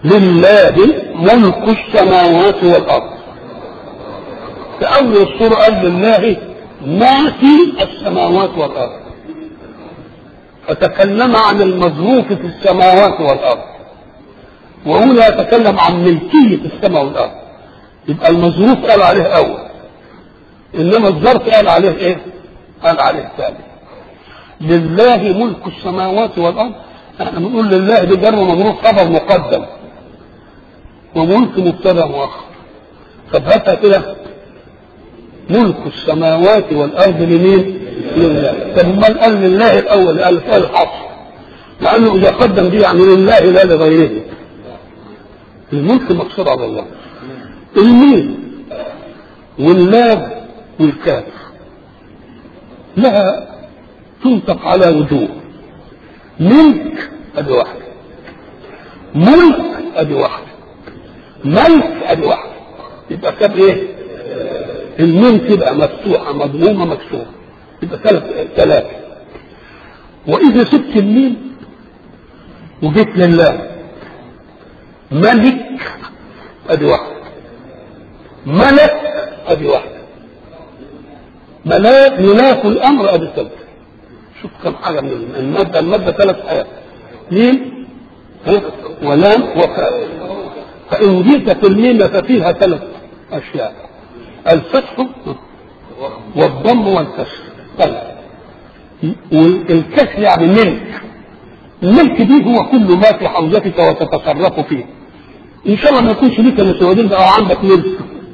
لله ملك السماوات والارض في اول السوره قال لله ما في السماوات والارض فتكلم عن المظروف في السماوات والارض وهنا يتكلم عن ملكيه السماء والارض يبقى المظروف قال عليه اول انما الظرف قال عليه ايه قال عليه ثاني لله ملك السماوات والارض احنا بنقول لله دي جر مظروف خبر مقدم وملك مبتدا مؤخر طب هاتها كده ملك السماوات والارض لمين؟ لله طب امال قال لله الاول قال فيها الحصر لانه اذا قدم دي يعني لله لا لغيره الملك مقصود على الله الميم واللام والكاف لها تنطق على وجوه ملك ادي واحده ملك ادي واحده ملك ادي واحده يبقى كام ايه الميم تبقى مفتوحه مضمومه مكسوره يبقى ثلاث ثلاثه واذا سبت الميم وجيت لله ملك ادي واحده ملك ادي واحده ملاك ملاك الامر ادي ثلاثه شوف كم حاجه من الماده الماده ثلاث ايات ميم ها؟ ولام وفاء فان جئت في الميم ففيها ثلاث اشياء الفتح والضم والكسر طيب والكسر يعني ملك الملك دي هو كل ما في حوزتك وتتصرف فيه ان شاء الله ما يكونش ليك الا سوادين او عندك ملك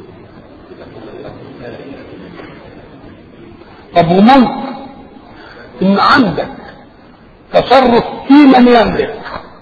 طب وملك ان عندك تصرف في من يملك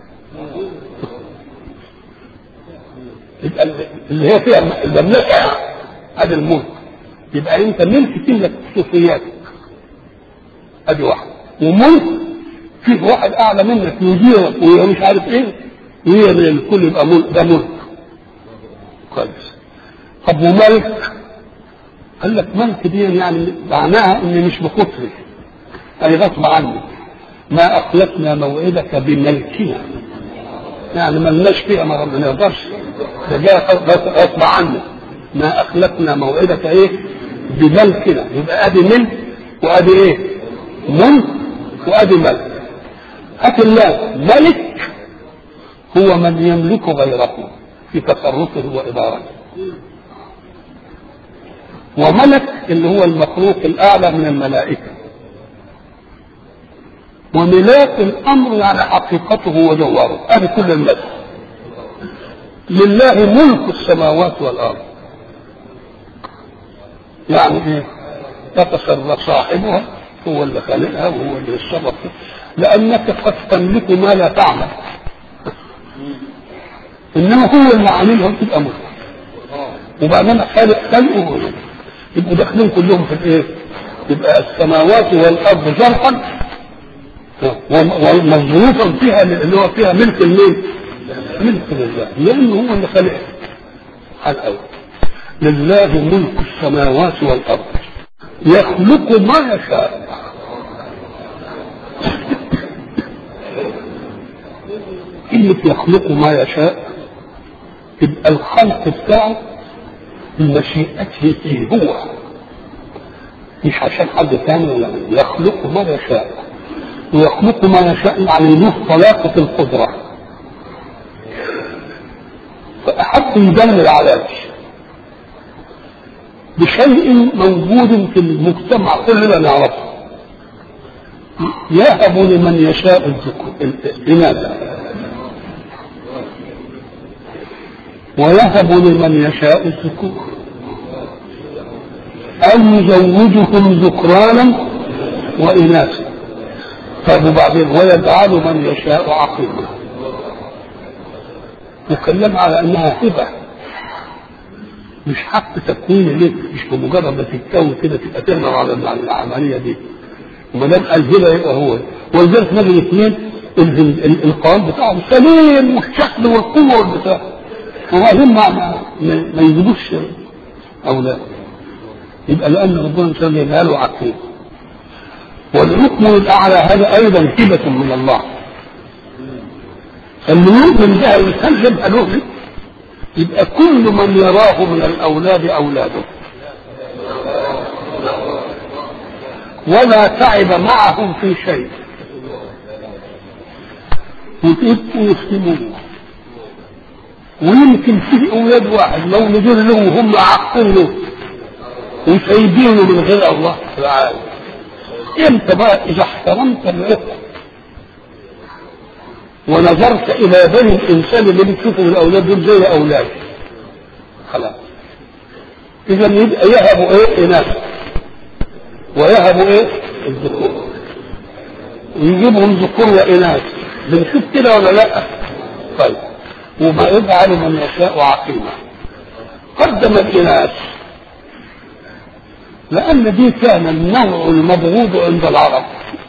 يبقى اللي هي فيها المملكه ادي الملك يبقى انت ملك تملك خصوصياتك ادي واحده وملك فيه واحد اعلى منك يديرك وهي مش عارف ايه وهي من الكل يبقى ملك ده ملك كويس طب وملك قال لك ملك دي يعني معناها اني مش بخطري اي غصب عني ما اخلفنا موعدك بملكنا يعني ما لناش فيها ما ما نقدرش ده جاء غصب عنك ما اخلفنا موعدك ايه بملكنا يبقى ادي ملك وادي ايه ملك وادي ملك هات الله ملك هو من يملك غيره في تصرفه وادارته وملك اللي هو المخلوق الاعلى من الملائكه وملاك الامر يعني حقيقته وجوهره هذه كل الملك لله ملك السماوات والارض يعني ايه تتصرف صاحبها هو اللي خالقها وهو اللي يتصرف فيها لانك قد تملك ما لا تعمل انما هو اللي عاملها وتبقى ملك وبعدين خالق خلقه هو يبقوا داخلين كلهم في الايه؟ يبقى السماوات والارض زرقا ومظروفا فيها اللي هو فيها ملك المين؟ ملك لله لانه هو اللي خلقها على الاول لله ملك السماوات والارض يخلق ما يشاء كلمة يخلق ما يشاء يبقى الخلق بتاعه بمشيئته فيه هو مش عشان حد ثاني ولا يخلق ما يشاء ويخلق ما يشاء يعني له طلاقة القدرة فأحب يدلل على بشيء موجود في المجتمع كلنا نعرفه يهب لمن يشاء الذكور الإناث ويهب لمن يشاء الذكور أو يزوجهم ذكرانا وإناثا طب وبعدين ويجعل من يشاء عقيما نتكلم على انها هبه مش حق تكوين لك مش بمجرد ما تتكون كده تبقى تقدر على العمليه دي وما دام قال هبه يبقى هو ولذلك نجد الاثنين القوام بتاعهم سليم والشكل والقوه والبتاع وبعدين ما ما, ما يجيبوش اولاد يبقى لان ربنا مش راضي له عقيم والحكم الاعلى هذا ايضا هبه من الله اللي يؤمن بها ويسلم له يبقى كل من يراه من الاولاد اولاده ولا تعب معهم في شيء وتبقوا يسلمون ويمكن في اولاد واحد مولودين له وهم عاقين له وسايبينه من غير الله تعالى انت بقى اذا احترمت العقل ونظرت الى بني الانسان اللي بتشوفه من الاولاد دول زي اولاد خلاص اذا يبقى يهبوا ايه اناث ويهبوا ايه الذكور ويجيبهم ذكور واناث بنشوف كده ولا لا طيب وما يجعل من يشاء عقيما قدم الاناث لان دي كان النوع المبغوض عند العرب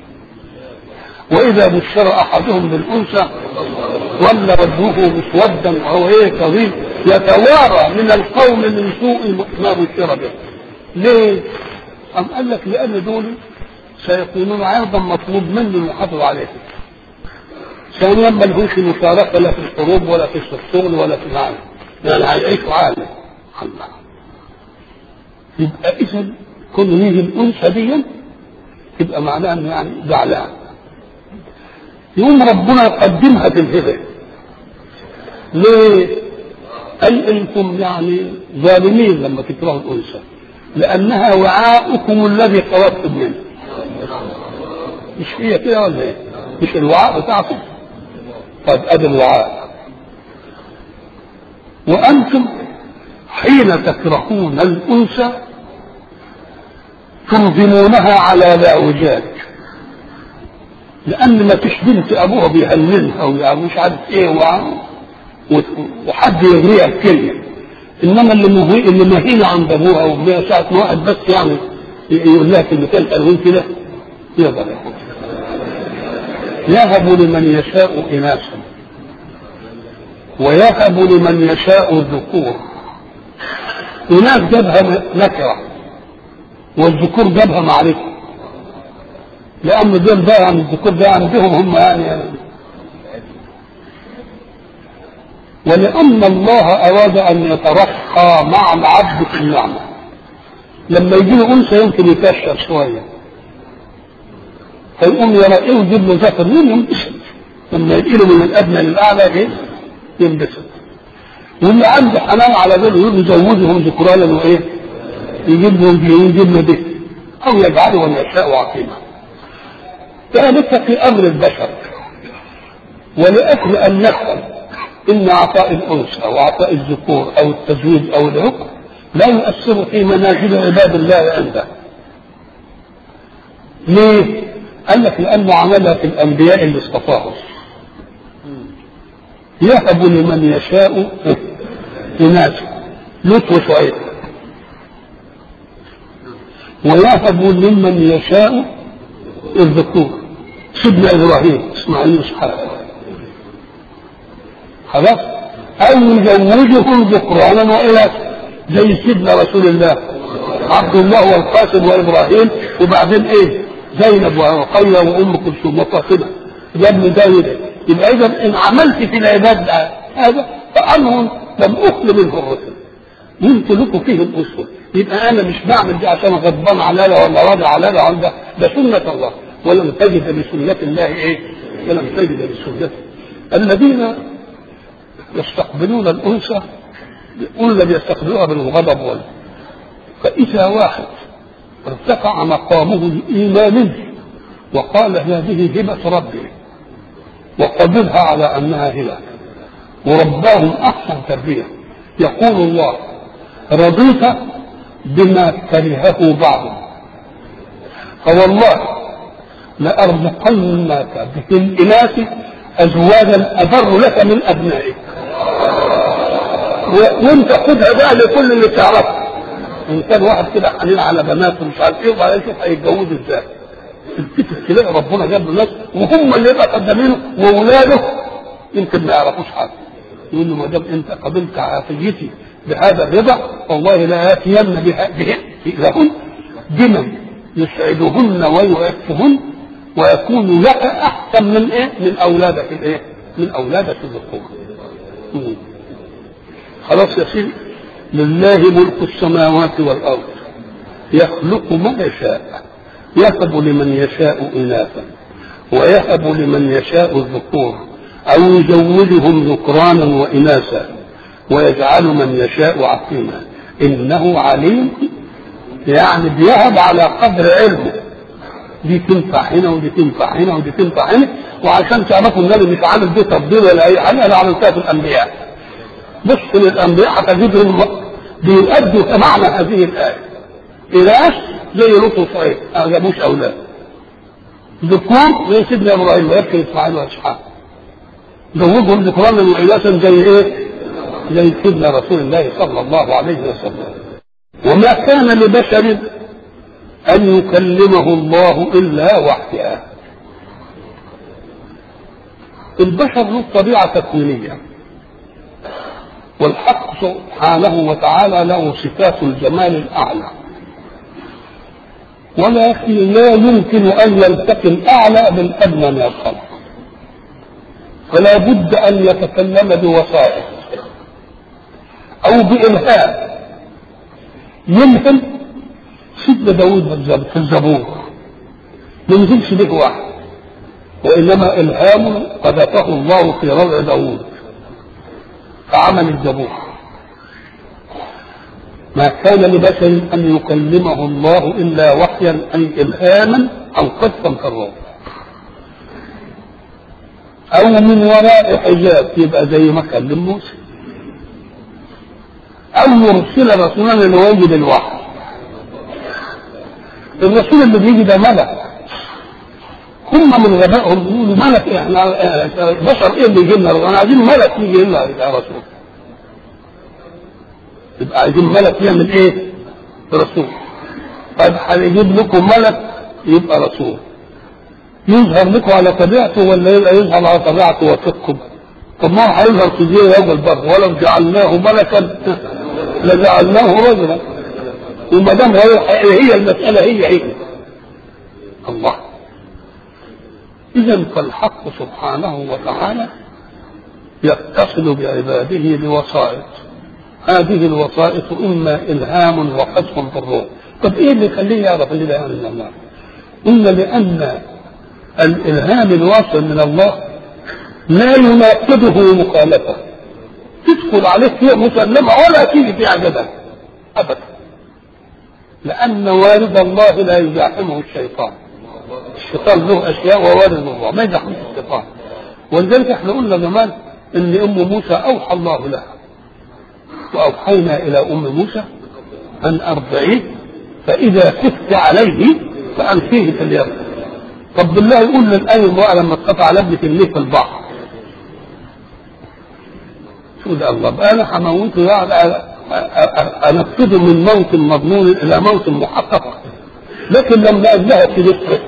واذا بشر احدهم بالانثى ولى وجهه مسودا وهو ايه كظيم يتوارى من القوم من سوء ما بشر به ليه؟ أم قال لك لأن دول سيكونون عرضا مطلوب منه المحافظة عليهم. ثانيا ما لهوش مشاركة لا في الحروب ولا في الشغل ولا في العالم. يعني هيعيشوا عالم. الله. يبقى إذا كل يجي الأنثى دي يبقى معناها إنه يعني زعلان. يوم ربنا يقدمها في الهبة. ليه؟ قال انتم يعني ظالمين لما تكرهوا الانثى لانها وعاؤكم الذي خرجتم منه مش هي كده ولا ايه؟ مش الوعاء بتاعكم طيب ادي الوعاء وانتم حين تكرهون الانثى ترغمونها على الاعوجاج لان ما فيش بنت ابوها بيهللها ومش عارف ايه وحد يغريها بكلمه انما اللي مهي اللي مهينه عند ابوها وابوها ساعه ما واحد بس يعني يقول لها كلمتين حلوين كده يقدر ياخد يهب لمن يشاء اناثا ويهب لمن يشاء الذكور اناث جابها نكره والذكور جابها معرفه لان دول بقى يعني الذكور ده عندهم هم يعني, يعني ولأن الله أراد أن يترقى مع العبد في النعمة لما يجي له أنثى يمكن يكشر شوية فيقوم يلاقيه يجيب له ذكر مين ينبسط لما يجي له من الأدنى للأعلى ايه ينبسط واللي عنده حنان على ذلك يقول يزوجهم ذكرانا وإيه يجيب لهم يجيب له به أو يجعله من يشاء عقيما ذلك في أمر البشر ولأجل أن نفهم ان عطاء الانثى وعطاء الذكور او التزويج او العقل لا يؤثر في منازل عباد الله عنده. ليه؟ قال لك لانه عملها في الانبياء اللي اصطفاهم. يهب لمن يشاء اناثا لوط وشعيب ويهب لمن يشاء الذكور سيدنا ابراهيم اسماعيل واسحاق خلاص او يزوجهم ذكرانا واناثا زي سيدنا رسول الله عبد الله والقاسم وابراهيم وبعدين ايه زينب ورقيه وام كلثوم وفاطمه جاب ده وده يبقى اذا ان عملت في العباد هذا فامر لم اخل منه الرسل انتوا لكم فيه الاسوه يبقى انا مش بعمل دي عشان غضبان عليا ولا راضي عليا ولا ده ده سنه الله ولم تجد لسنه الله ايه؟ ولم تجد لسنته الذين يستقبلون الأنثى قلنا بيستقبلوها بالغضب وال فإذا واحد ارتفع مقامه الإيماني وقال هذه هبة ربي وقبلها على أنها هبة ورباهم أحسن تربية يقول الله رضيت بما كرهه بعض فوالله لأرزقنك بالإناث أزواجا أبر لك من أبنائك وانت خدها بقى لكل اللي تعرفه ان كان واحد كده حنين على بناته ومش عارف ايه وبعدين يشوف هيتجوزوا ازاي تلتفت تلاقي ربنا جاب له ناس وهم اللي يبقى قدامينه واولاده يمكن ما يعرفوش حاجه يقول له ما دام انت قبلت عافيتي بهذا الرضا والله لا ياتين بها لهن بمن يسعدهن ويعفهن ويكون لك احسن من ايه؟ من اولادك الايه؟ من أولادة الذكور مم. خلاص يا سيدي لله ملك السماوات والأرض يخلق ما يشاء يهب لمن يشاء إناثا ويهب لمن يشاء الذكور أو يزوجهم ذكرانا وإناثا ويجعل من يشاء عقيما إنه عليم يعني بيهب على قدر علمه دي تنفع هنا ودي تنفع هنا ودي تنفع هنا وعشان تعرفوا ان انا مش عامل دي تفضيل ولا اي حاجه انا عملتها في الانبياء بص للانبياء هتجدهم بيؤدوا معنى هذه الايه إناث زي لوط وصعيد ما جابوش اولاد ذكور زي سيدنا ابراهيم ويبكي اسماعيل واسحاق زوجهم ذكرانا واناثا زي ايه؟ زي سيدنا رسول الله صلى الله عليه وسلم وما كان لبشر أن يكلمه الله إلا وحيا البشر له طبيعة تكوينية والحق سبحانه وتعالى له صفات الجمال الأعلى ولكن لا يمكن أن يلتقي الأعلى بالأدنى من الخلق فلا بد أن يتكلم بوسائط أو بإلهام يلهم سيدنا داود في الزبور ما نزلش به واحد وإنما إلهام قذفه الله في روع داود فعمل الزبور ما كان لبشر أن يكلمه الله إلا وحيا أي إلهاما أو قذفا في الروح أو من وراء حجاب يبقى زي ما كلم موسى أو يرسل رسولا ليوجد الوحي الرسول اللي بيجي ده ملك هم من غبائهم يقولوا ملك احنا بشر ايه اللي يجي لنا انا عايزين ملك يجي لنا يا رسول يبقى عايزين ملك يعمل ايه؟ رسول طيب هنجيب لكم ملك يبقى رسول يظهر لكم على طبيعته ولا يبقى يظهر على طبيعته وصدقكم طب ما هو هيظهر في زي يوم البر ولو جعلناه ملكا لجعلناه رجلا وما دام هي المسألة هي هي الله إذا فالحق سبحانه وتعالى يتصل بعباده بوسائط هذه الوسائط إما إلهام وقذف في الروح طب إيه اللي يخليه يعرف اللي ده من الله قلنا لأن الإلهام الواصل من الله لا يناقضه مخالفة تدخل عليك فيها مسلمة ولا تيجي فيها جدل أبدا لأن والد الله لا يزاحمه الشيطان الشيطان له أشياء ووالد الله ما يزاحمه الشيطان ولذلك احنا قلنا زمان ان ام موسى اوحى الله لها واوحينا الى ام موسى ان ارضعيه فاذا خفت عليه فالقيه في اليم طب بالله يقول للاي امراه لما تقطع على ابنك الليل في البحر شو ده الله بقى انا هموته يعني انفذه من موت مضمون الى موت محقق لكن لما اجلها في رزقه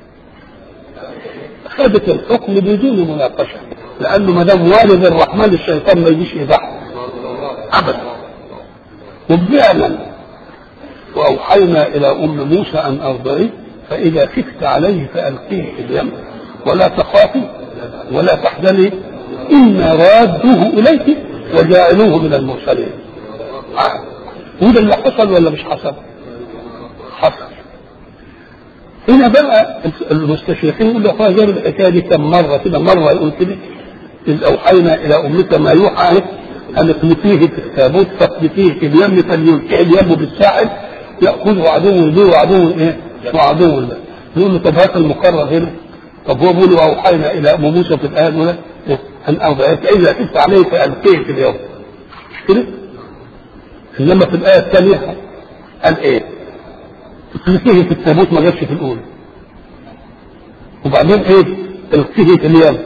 خدت الحكم بدون مناقشه لانه ما دام والد الرحمن الشيطان ما يجيش يضحك ابدا وفعلا واوحينا الى ام موسى ان ارضعيه فاذا خفت عليه فالقيه في اليم ولا تخافي ولا تحزني انا رادوه اليك وجاعلوه من المرسلين وده اللي حصل ولا مش حصل؟ حصل هنا بقى المستشرقين يقول لك جاب الحكايه دي كم مره كده مره يقول كده اذ اوحينا الى امك ما يوحى ان اقذفيه في التابوت فاقذفيه في اليم فليلقيه اليم بالساحل ياخذه عدو لي وعدو ايه؟ وعدو له يقول له طب هات المقرر هنا طب هو بيقول اوحينا الى ام موسى في الايه الاولى ان ارضعك اذا خفت عليه فالقيه في اليوم كده انما في الايه الثانيه قال ايه؟ القيه في التابوت ما جابش في الاولى وبعدين ايه؟ القيه في اليم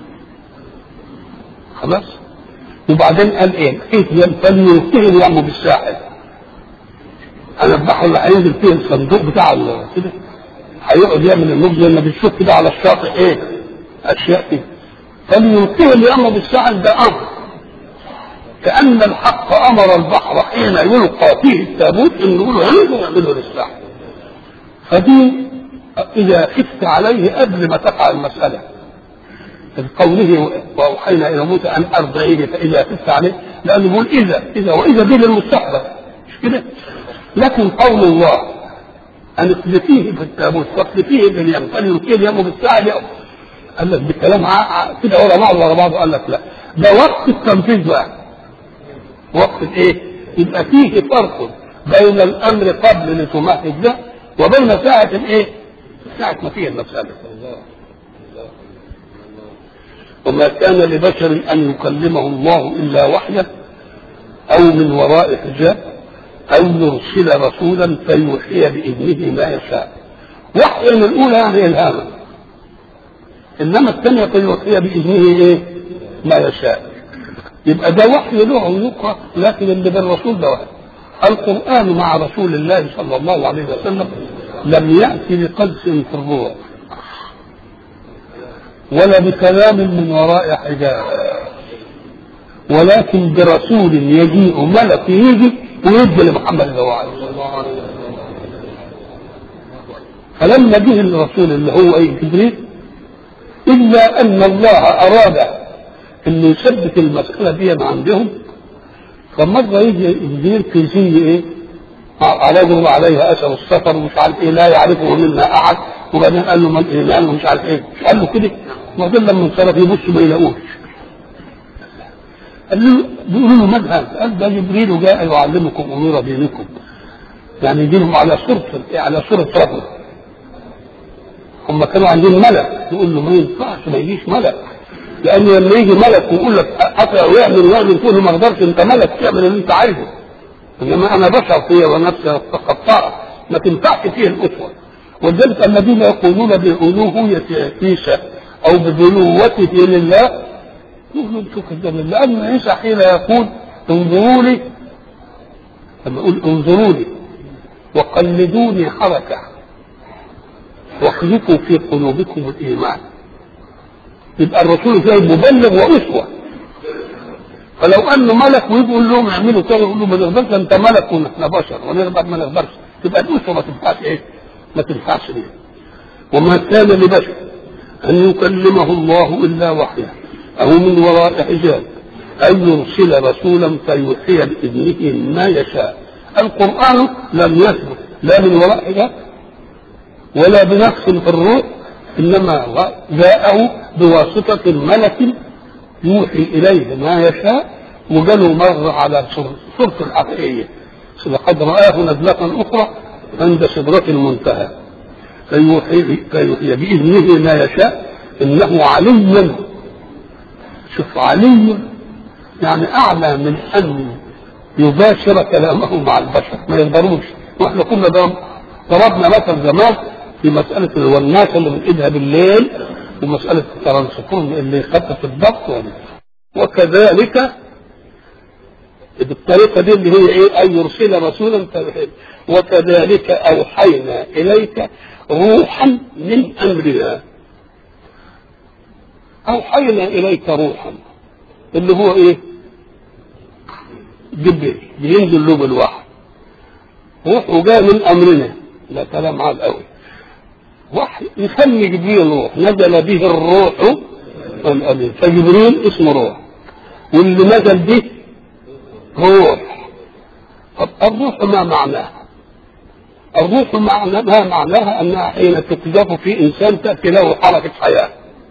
خلاص؟ وبعدين قال ايه؟ القيه في اليم فليلقيه اليم بالساحل انا البحر اللي هينزل فيه الصندوق بتاع كده هيقعد يعمل النبذ لما بنشوف كده على الشاطئ ايه؟ اشياء كده فليلقيه اليم بالساحل ده امر كأن الحق أمر البحر حين يلقى فيه التابوت إنه يقول له ويعمله للساحل فدي إذا خفت عليه قبل ما تقع المسألة قوله واوحينا الى موسى ان ارضعيه فاذا خفت عليه لانه يقول اذا اذا واذا دي للمستقبل مش كده؟ لكن قول الله ان اقذفيه في التابوت واقذفيه في اليم فليلقيه اليم بالساعه اليوم قال لك بكلام كده ورا بعض ورا بعض قال لك لا ده وقت التنفيذ بقى وقت الايه؟ يبقى فيه فرق بين الامر قبل لتمهد ده وبين ساعه الايه؟ ساعه ما فيه المساله وما كان لبشر ان يكلمه الله الا وحيه او من وراء حجاب او يرسل رسولا فيوحي باذنه ما يشاء وحي من الاولى يعني الهاما انما الثانيه فيوحي باذنه ايه ما يشاء يبقى ده وحي له يقرا لكن اللي بالرسول ده وحي القران مع رسول الله صلى الله عليه وسلم لم ياتي بقدس في الروح ولا بكلام من وراء حجاب ولكن برسول يجيء ملك يجي ويدي لمحمد اللي هو عايزه فلما جه الرسول اللي هو ايه جبريل الا ان الله اراد انه يثبت المساله دي عندهم فمره يجي جبريل في زي ايه على عليها اثر السفر ومش عارف ايه لا يعرفه منا احد وبعدين قال له من إيه قال له مش عارف ايه قال له كده وبعدين لما انصرف يبص ما يلاقوش قال له بيقولوا له من هذا؟ قال ده جبريل جاء يعلمكم امور دينكم يعني يجي لهم على صورة على صورة رجل هم كانوا عندهم ملك يقول له ما ينفعش ما يجيش ملك لان لما يجي ملك ويقول لك اطلع ويعمل ويعمل تقول له ما اقدرش انت ملك تعمل اللي انت عايزه انما انا بشر فيا ونفسي خطاء ما تنفعش فيه الاسوه ولذلك الذين يقولون بألوهية عيسى أو ببلوته لله يقولوا انتوا كذابين لأن عيسى حين يقول انظروا لي لما يقول انظروا لي وقلدوني حركة واخلقوا في قلوبكم الإيمان يبقى الرسول زي مبلغ وأسوة فلو أنه ملك ويقول لهم اعملوا كذا يقول له ما نقدرش أنت ملك ونحن بشر ونقدر ما نقدرش تبقى الأسوة ما تنفعش إيه؟ ما تنفعش ليه وما كان لبشر أن يكلمه الله إلا وحيا أو من وراء حجاب أن يرسل رسولا فيوحي بإذنه ما يشاء القرآن لم يثبت لا من وراء حجاب ولا بنقص في الروح إنما جاءه بواسطة ملك يوحي إليه ما يشاء وقالوا مر على صورة الحقيقية لقد رآه نزلة أخرى عند سدرة المنتهى فيوحي, فيوحي بإذنه ما يشاء إنه علي شوف علي يعني أعلى من أن يباشر كلامه مع البشر ما يقدروش واحنا كنا ضربنا مثل زمان في مسألة الوناسة اللي بنقيدها بالليل ومسألة الترانسفورم اللي خفف الضغط يعني. وكذلك بالطريقة دي اللي هي ايه أن يرسل رسولا فيحب وكذلك أوحينا إليك روحا من أمرنا أوحينا إليك روحا اللي هو إيه؟ جبريل بينزل له بالوحي روح وجاء من أمرنا لا كلام عاد قوي وحي يسمي جبريل روح نزل به الروح الأمين فجبريل اسمه روح واللي نزل به روح طب الروح ما معناها؟ الروح معنى ما معناها انها حين تقذف في انسان تاتي له حركه حياه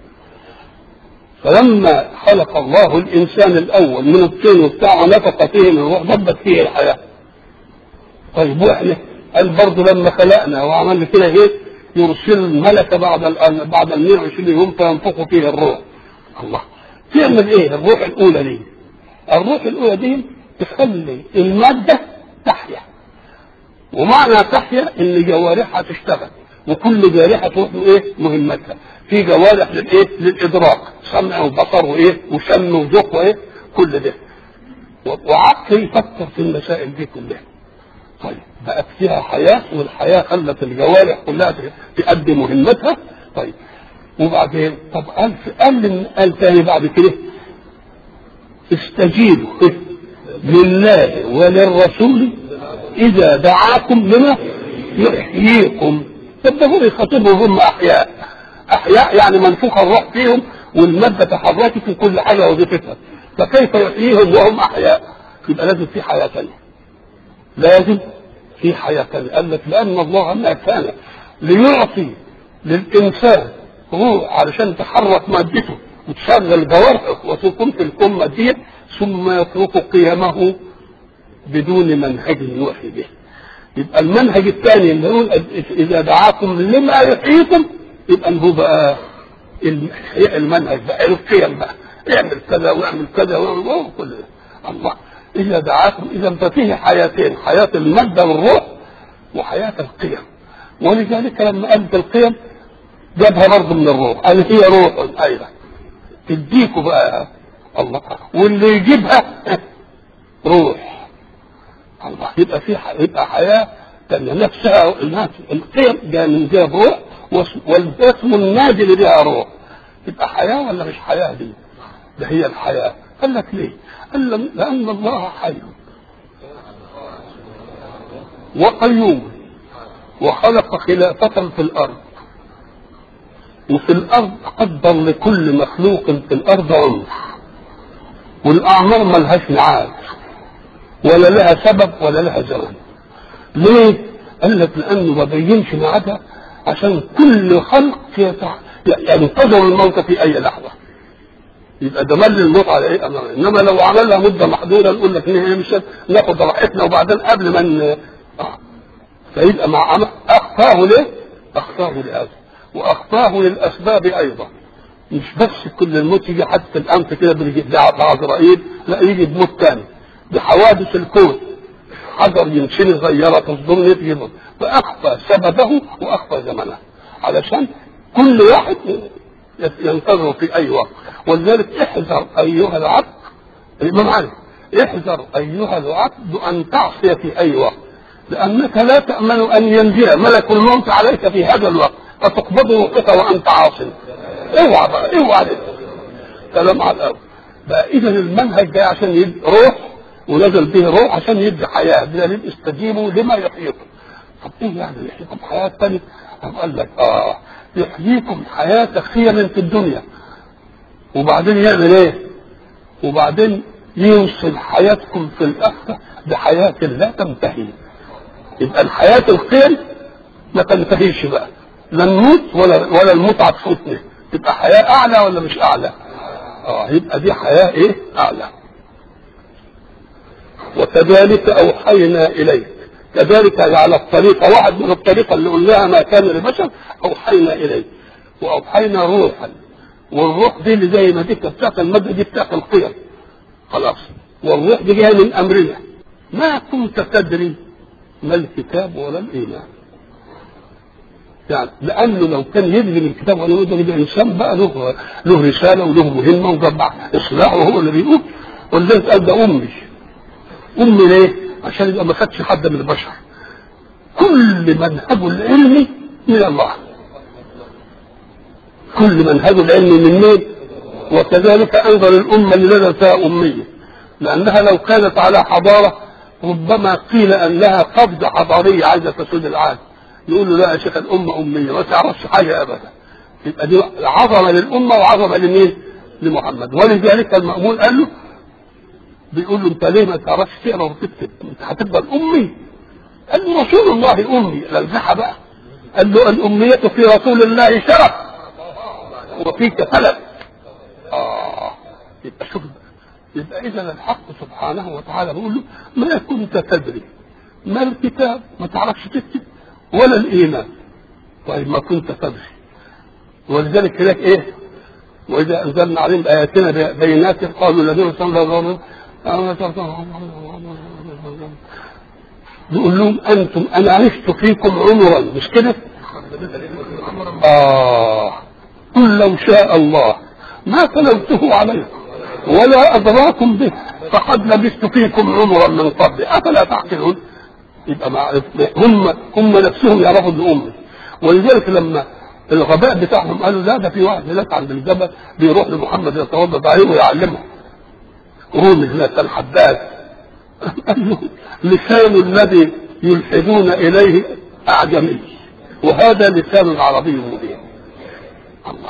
فلما خلق الله الانسان الاول من الطين وبتاع ونفخ فيه من الروح ضبت فيه الحياه طيب واحنا قال برضه لما خلقنا وعملنا كده ايه يرسل الملك بعد بعد ال 120 يوم فينفخ فيه الروح الله تعمل ايه الروح الاولى دي الروح الاولى دي تخلي الماده تحيا ومعنى تحيا ان جوارحها تشتغل وكل جارحه تروح ايه مهمتها في جوارح للايه للادراك سمع وبصر وايه وشم وذوق وايه كل ده وعقل يفكر في المسائل دي كلها طيب بقت فيها حياه والحياه خلت الجوارح كلها تؤدي مهمتها طيب وبعدين طب قال قال قال تاني بعد كده استجيبوا لله وللرسول إذا دعاكم لما يحييكم طب ده هو يخاطبهم هم أحياء أحياء يعني منفوخ الروح فيهم والمادة تحركت وكل حاجة وظيفتها فكيف يحييهم وهم أحياء يبقى لازم في حياة ثانية لازم في حياة ثانية قال لك لأن الله ما كان ليعطي للإنسان روح علشان تحرك مادته وتشغل جوارحه وتقوم في الكون مادية ثم يترك قيمه بدون منهج يوحي به يبقى المنهج الثاني اللي هو اذا دعاكم لما يحييكم يبقى هو بقى المنهج بقى القيم بقى اعمل كذا واعمل كذا واعمل كل ده الله اذا دعاكم اذا ففيه حياتين حياه الماده والروح وحياه القيم ولذلك لما قالت القيم جابها برضه من الروح قال هي روح ايضا تديكوا بقى الله واللي يجيبها روح الله يبقى في يبقى حياه تانية نفسها القيم جايه من جهه روح والاسم النادي اللي بها روح تبقى حياه ولا مش حياه دي؟ ده هي الحياه قال لك ليه؟ قال لان الله حي وقيوم وخلق خلافة في الأرض وفي الأرض قدر لكل مخلوق في الأرض عمر والأعمار ملهاش ميعاد ولا لها سبب ولا لها زمن ليه؟ قال لك لأنه ما بينش ميعادها عشان كل خلق ينتظر الموت في أي لحظة يبقى ده مل الموت على ايه أمر. انما لو عملها مده محدوده نقول لك ان هي مش ناخد راحتنا وبعدين قبل ما ن... آه. فيبقى مع اخفاه ليه؟ اخفاه لهذا واخفاه للاسباب ايضا مش بس كل الموت يجي حتى الانف كده بيجي عزرائيل لا يجي بموت تاني بحوادث الكون حجر ينشني صغيره تصدم يجي فاخفى سببه واخفى زمنه علشان كل واحد ينتظر في اي وقت ولذلك احذر ايها العبد الامام علي احذر ايها العبد ان تعصي في اي وقت لانك لا تامن ان ينزل ملك الموت عليك في هذا الوقت فتقبض روحك وانت عاص اوعى بقى اوعى كلام على الاول بقى اذا المنهج ده عشان يدي روح ونزل به روح عشان يدي حياه بدليل استجيبوا لما يحييكم طب ايه يعني يحييكم حياه ثانيه؟ قال لك اه يحييكم حياه خيما في الدنيا وبعدين يعمل ايه؟ وبعدين يوصل حياتكم في الاخره بحياه لا تنتهي يبقى الحياه الخير ما تنتهيش بقى لا نموت ولا ولا المتعه تفوتنا تبقى حياه اعلى ولا مش اعلى؟ اه يبقى دي حياه ايه؟ اعلى وكذلك اوحينا اليك كذلك على الطريقه واحد من الطريقه اللي قلناها ما كان لبشر اوحينا اليك واوحينا روحا والروح دي اللي زي ما دي بتاعت الماده دي بتاعت القيم خلاص والروح دي جايه من امرنا ما كنت تدري ما الكتاب ولا الايمان يعني لانه لو كان يدري من الكتاب ولا الايمان يبقى الانسان بقى له له رساله وله مهمه وجمع اصلاح وهو اللي بيقول ولذلك قال ده امي امي ليه؟ عشان يبقى ما خدش حد من البشر كل منهجه العلمي من الله كل منهج العلم من مين؟ وكذلك انظر الامه اللي نزل فيها اميه لانها لو كانت على حضاره ربما قيل انها قبضه حضاريه عايزه تسود العالم يقول له لا يا شيخ الامه اميه ما تعرفش حاجه ابدا يبقى دي عظمه للامه وعظمه لمين؟ لمحمد ولذلك المامون قال له بيقول له انت ليه ما تعرفش تقرا وتكتب؟ انت هتفضل امي قال له رسول الله امي للزحه بقى قال له الاميه في رسول الله شرف وفيك فلك اه يبقى شوف يبقى اذا الحق سبحانه وتعالى بيقول له ما كنت تدري ما الكتاب ما تعرفش تكتب ولا الايمان طيب ما كنت تدري ولذلك هناك ايه واذا انزلنا عليهم اياتنا بينات قالوا الذين صلى الله يقول لهم انتم انا عشت فيكم عمرا مش كده؟ اه قل لو شاء الله ما تلوته عليكم ولا ادراكم به فقد لبثت فيكم عمرا من قبل افلا تعقلون يبقى مع هم هم نفسهم يعرفوا ان امي ولذلك لما الغباء بتاعهم قالوا لا ده في واحد هناك عند الجبل بيروح لمحمد يتوضا عليه ويعلمه رومي هناك الحداد قال له لسان الذي يلحدون اليه اعجمي وهذا لسان عربي مبين الله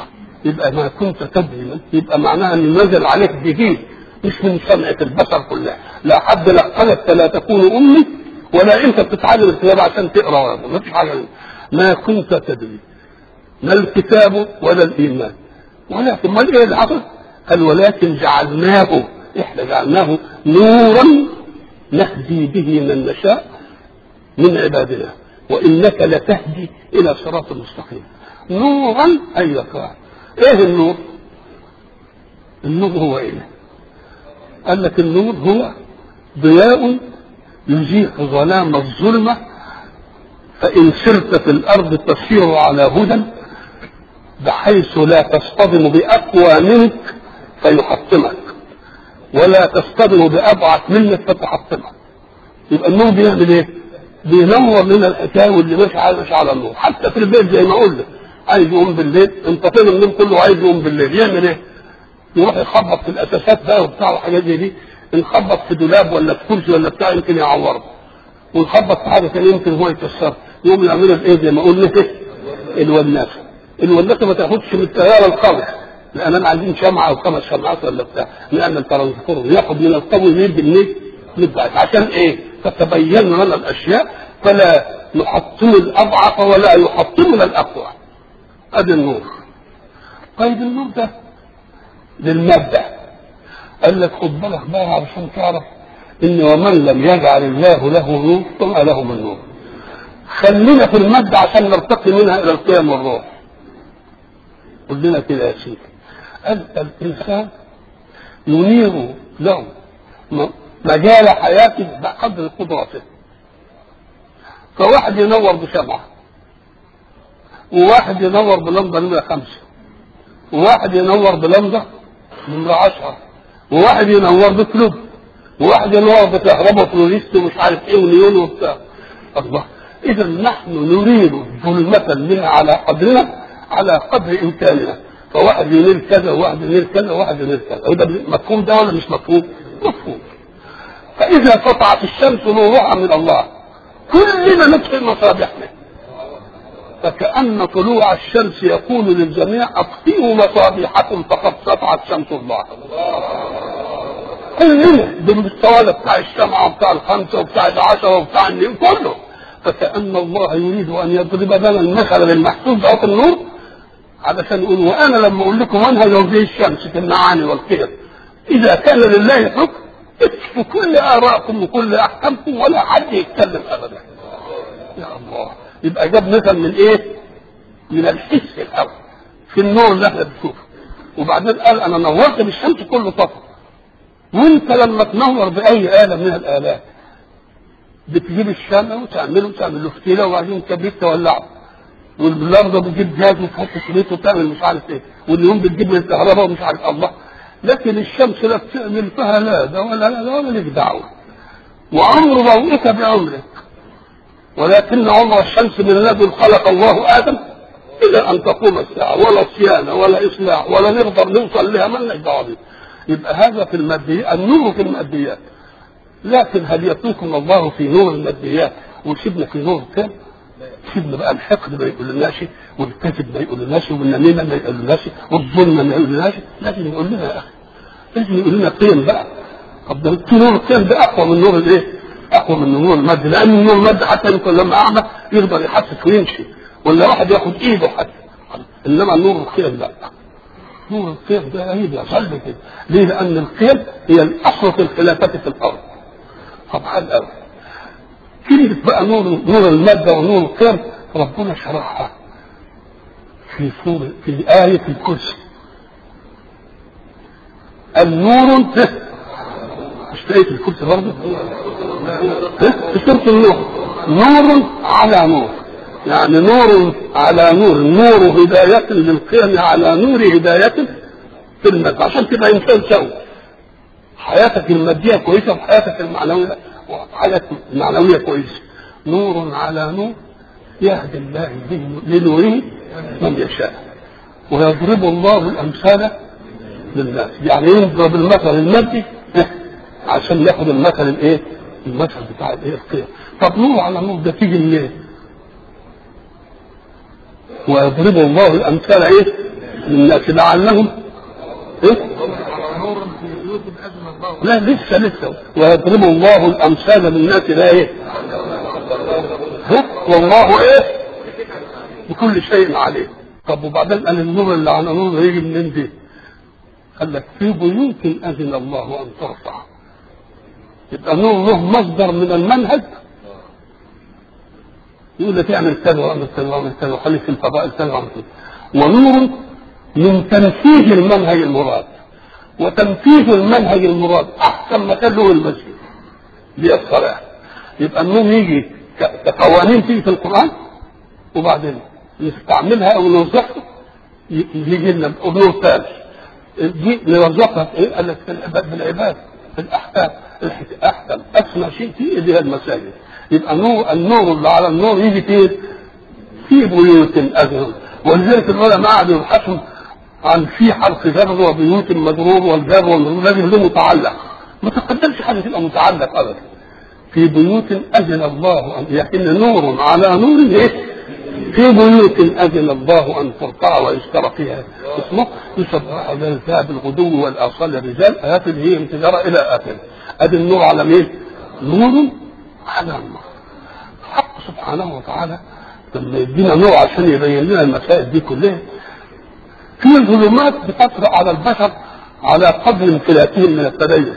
يبقى ما كنت تدري يبقى معناها ان نزل عليك جديد مش من صنعة البشر كلها لا حد لقنك لا تكون امي ولا انت بتتعلم الكتاب عشان تقرا ما فيش حاجه ما كنت تدري لا الكتاب ولا الايمان ولكن ما ايه اللي حصل؟ قال ولكن جعلناه احنا جعلناه نورا نهدي به من نشاء من عبادنا وانك لتهدي الى صراط مستقيم نورا اي قاع ايه النور النور هو ايه قال لك النور هو ضياء يزيح ظلام الظلمة فإن سرت في الأرض تسير على هدى بحيث لا تصطدم بأقوى منك فيحطمك ولا تصطدم بأضعف منك فتحطمك يبقى النور بيعمل ايه؟ بينور لنا الحكايه واللي ماشي على ماشي على النور حتى في البيت زي ما قلنا عايز يقوم بالليل انت فين النوم كله عايز يقوم بالليل يعمل ايه؟ يروح يخبط في الاساسات بقى وبتاع وحاجات زي دي نخبط في دولاب ولا في كرسي ولا بتاع يمكن يعوره ونخبط في حاجه ثانيه يمكن هو يكسرها يقوم يعملها بايه زي ما قلنا الوناسه الوناسه ما تاخدش من التيار القوي لان انا عايزين شمعه او خمس شمعات ولا بتاع نعمل ترانسفور ياخد من القوي يميل بالليل نبعد عشان ايه؟ تتبين لنا الاشياء فلا نحطم الاضعف ولا يحطمنا الاقوى ادي النور طيب النور ده للمبدا قال لك خد بالك بقى علشان تعرف ان ومن لم يجعل الله له نور فما له من نور خلينا في المادة عشان نرتقي منها الى القيم والروح قل لنا كده يا سيدي قال الانسان ينير له مجال حياته بقدر قدرته فواحد ينور بشمعة وواحد ينور بلمبة نمرة خمسة وواحد ينور بلمبة نمرة عشرة وواحد ينور بكلوب وواحد ينور بكهرباء فلوريست ومش عارف ايه ونيون وبتاع الله اذا نحن نريد ظلمة منها على قدرنا على قدر امكاننا فواحد ينير كذا وواحد ينير كذا وواحد ينير كذا وده مفهوم ده ولا مش مفهوم؟ مفهوم فإذا قطعت الشمس نورها من الله كلنا نطفئ مصابيحنا فكأن طلوع الشمس يقول للجميع أطفئوا مصابيحكم فقد سطعت شمس الله كلنا بالمستوى بتاع الشمعة وبتاع الخمسة وبتاع العشرة وبتاع النيم كله فكأن الله يريد أن يضرب لنا المثل بالمحسوب ده النور علشان يقول وأنا لما أقول لكم منهج زي الشمس في المعاني والقيم إذا كان لله حكم اكفوا كل آرائكم وكل أحكامكم ولا حد يتكلم أبدا يا الله يبقى جاب مثل من إيه؟ من الحس الأول في النور اللي احنا بنشوفه وبعدين قال أنا نورت بالشمس كله طفى وانت لما تنور باي اله من الالات بتجيب الشمع وتعمله وتعمل له فتيله وبعدين كبريت تولعه واللمبه بتجيب جاز وتحط سليت وتعمل مش عارف ايه واليوم بتجيب من الكهرباء ومش عارف الله لكن الشمس لا بتعمل فيها لا ده ولا لا ده ولا لك دعوه وعمر ضوئك بعمرك ولكن عمر الشمس من لدن خلق الله ادم الى ان تقوم الساعه ولا صيانه ولا اصلاح ولا نقدر نوصل لها مالناش دعوه يبقى هذا في الماديات النور في الماديات لكن هل يتركنا الله في نور الماديات ويسيبنا في نور الكون سيبنا بقى الحقد ما يقول لناش والكذب ما يقول لناش والنميمه ما يقول لناش والظلم ما يقول لناش لازم يقول لنا يا اخي لازم يقول لنا قيم بقى طب ده في نور القيم ده اقوى من نور الايه؟ اقوى من نور المادة لان نور المادة حتى يمكن لما اعمى يقدر يحسس ويمشي ولا واحد ياخد ايده حتى انما نور القيم لا نور القيم ده رهيب يا صاحبي كده ليه؟ لان القيم هي الاصل في الخلافات في الارض طبعا قوي كلمة بقى نور نور المادة ونور القيم ربنا شرحها في سورة في آية الكرسي النور مش آية الكرسي برضه في سورة النور نور على نور يعني نور على نور نور هداية للقيم على نور هداية في المادة عشان تبقى إنسان سوي حياتك المادية كويسة وحياتك المعنوية وحياتك المعنوية كويسة نور على نور يهدي الله به لنوره من يشاء ويضرب الله الأمثال للناس يعني يضرب المثل المادي عشان ياخد المثل الايه؟ المثل بتاع الايه؟ القيم طب نور على نور ده تيجي منين؟ ويضرب الله الامثال ايه؟ للناس لعلهم ايه لا لسه لسه ويضرب الله الامثال للناس لا ايه ها؟ والله ايه بكل شيء عليه طب وبعدين قال النور اللي على نور يجي منين دي قال لك في بيوت اذن الله ان ترفع يبقى نور له مصدر من المنهج يقول لك اعمل كذا واعمل كذا واعمل كذا وخليك في الفضائل كذا واعمل كذا ونور من تنفيذ المنهج المراد وتنفيذ المنهج المراد احسن مكان له المسجد دي الصلاه يبقى النور يجي كقوانين تيجي في القران وبعدين نستعملها او نوظفها يجي لنا نور ثاني دي نوظفها في ايه؟ قال لك في العباد بالعباد في الاحكام الاحكام اسمى شيء فيه اللي هي المساجد يبقى نور النور اللي على النور يجي فين؟ في بيوت اذن ولذلك العلماء قعدوا يبحثوا عن في حرف جر وبيوت مجرور والجر والمجرور لازم له متعلق ما تقدمش حاجه تبقى متعلق ابدا في بيوت اذن الله ان يحل نور على نور ايه؟ في بيوت اذن الله ان ترفع ويذكر فيها اسمه يسبح ذلك بالغدو والاصال الرجال ايات هي امتدار الى اخره ادي النور على مين؟ نور على النور الحق سبحانه وتعالى لما يدينا نور عشان يبين لنا المسائل دي كلها في ظلمات بتطرأ على البشر على قدر امتلاكهم من التدين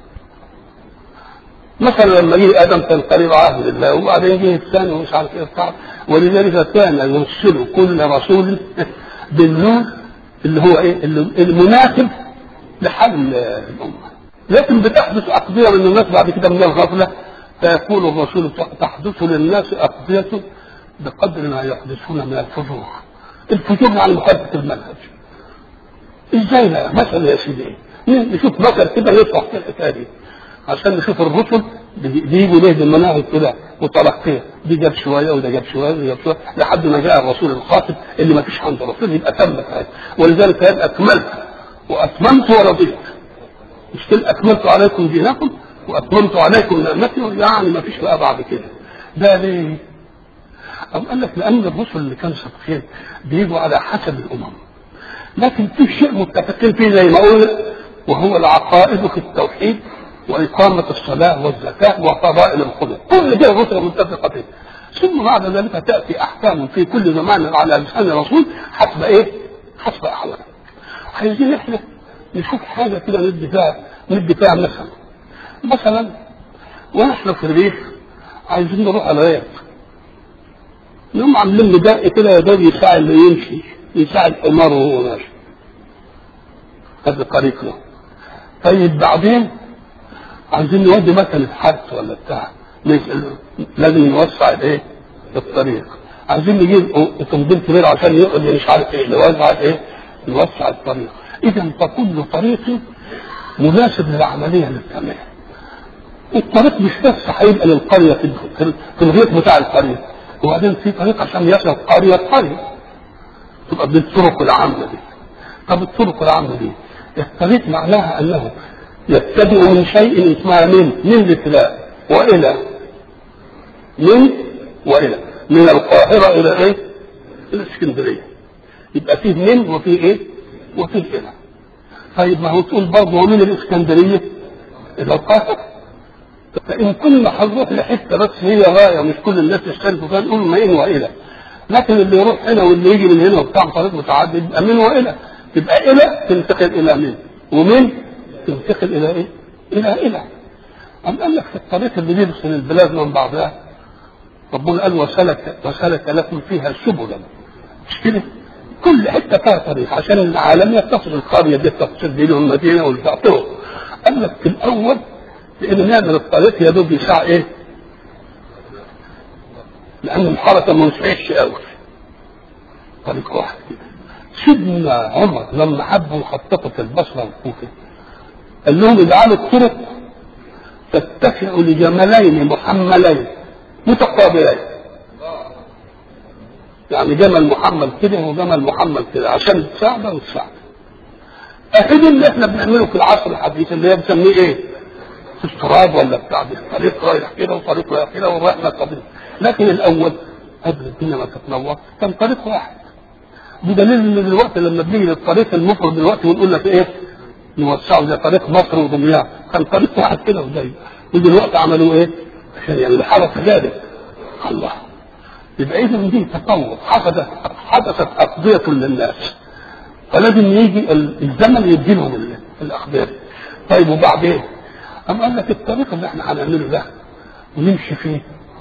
مثلا لما جه ادم كان قريب عهد الله وبعدين جه الثاني ومش عارف ايه بتاع ولذلك كان يرسل كل رسول بالنور اللي هو ايه المناسب لحل الامه لكن بتحدث اقضيه من الناس بعد كده من الغفله فيقول الرسول تحدث للناس اقضيه بقدر ما يحدثون من الفجور الفجور يعني مخالفه المنهج ازاي لا مثلا يا سيدي نشوف مثل كده يطرح في الحكايه دي عشان نشوف الرسل بيجوا ليه بالمناهج كده متلقيه دي جاب شويه وده جاب شويه وده جاب شويه لحد ما جاء الرسول الخاطب اللي ما فيش عنده رسول يبقى تمت هذا ولذلك قال اكملت واتممت ورضيت مش كده اكملت عليكم دينكم واتممت عليكم نعمتي يعني ما فيش بقى بعد كده ده ليه؟ أم قال لك لأن الرسل اللي كانوا سابقين بيجوا على حسب الأمم لكن في شيء متفقين فيه زي ما قلنا وهو العقائد في التوحيد وإقامة الصلاة والزكاة وفضائل الخلق كل دي الرسل متفقة فيه ثم بعد ذلك تأتي أحكام في كل زمان على لسان الرسول حسب إيه؟ حسب أحواله عايزين إحنا نشوف حاجة كده ندي فيها ندي فيها مثلا مثلا ونحن في الريف عايزين نروح على الريف يوم عاملين له دق كده يا دوب يساعد اللي يمشي يساعد حماره وهو ماشي هذا طريق له طيب بعدين عايزين نودي مثلا حدث ولا بتاع لازم نوسع الايه؟ الطريق عايزين نجيب اوتوموبيل كبير عشان يقضي مش عارف ايه نوسع ايه؟ نوسع الطريق اذا فكل طريق مناسب للعمليه اللي بتعملها الطريق مش بس هيبقى للقريه في الغيط بتاع القريه وبعدين في طريق عشان يصل قريه قريه تبقى بالطرق العامه دي طب الطرق العامه دي الطريق معناها انه يبتدئ من شيء اسمها من من الابتداء والى من والى من القاهره الى ايه؟ الاسكندريه يبقى فيه من وفيه ايه؟ وفيه الى طيب ما هو تقول برضه ومن الاسكندريه الى القاهره فان كنا هنروح لحته بس هي غايه مش كل الناس يشتركوا فيها نقول من والى لكن اللي يروح هنا واللي يجي من هنا وبتاع طريق متعدد يبقى من والى يبقى الى تنتقل الى من ومن تنتقل الى ايه؟ الى الى أم قال لك في الطريق اللي بيفصل البلاد من بعضها ربنا قال وسلك وسلك لكم فيها سبلا مش كده؟ كل حته فيها طريق عشان العالم يتصل القريه دي تتصل دي لهم المدينه والبتاع قال لك في الاول لان نعمل الطريق يا دوب يساع ايه؟ لان الحركه ما نسعش قوي طريق واحد كده سيدنا عمر لما حبوا يخططوا في البصره والكوفه قال لهم اجعلوا الطرق تتسع لجملين محملين متقابلين يعني جمل محمل كده وجمل محمل كده عشان السعده والسعده اكيد اللي احنا بنعمله في العصر الحديث اللي هي بنسميه ايه؟ استراد ولا بتاع دي طريق رايح كده وطريق رايح كده ورحنا طريق لكن الاول قبل الدنيا ما تتنور كان طريق واحد بدليل ان دلوقتي لما بنيجي للطريق المفرد دلوقتي ونقول لك ايه نوسعه زي طريق مصر ودمياط كان طريق واحد كده وزي ودلوقتي عملوا ايه؟ عشان يعملوا حركه ذلك الله يبقى اذا دي تطور حدثت حدثت اقضيه للناس فلازم يجي الزمن يدي لهم الاخبار طيب وبعدين؟ أم قال لك الطريق اللي احنا هنعمله ده ونمشي فيه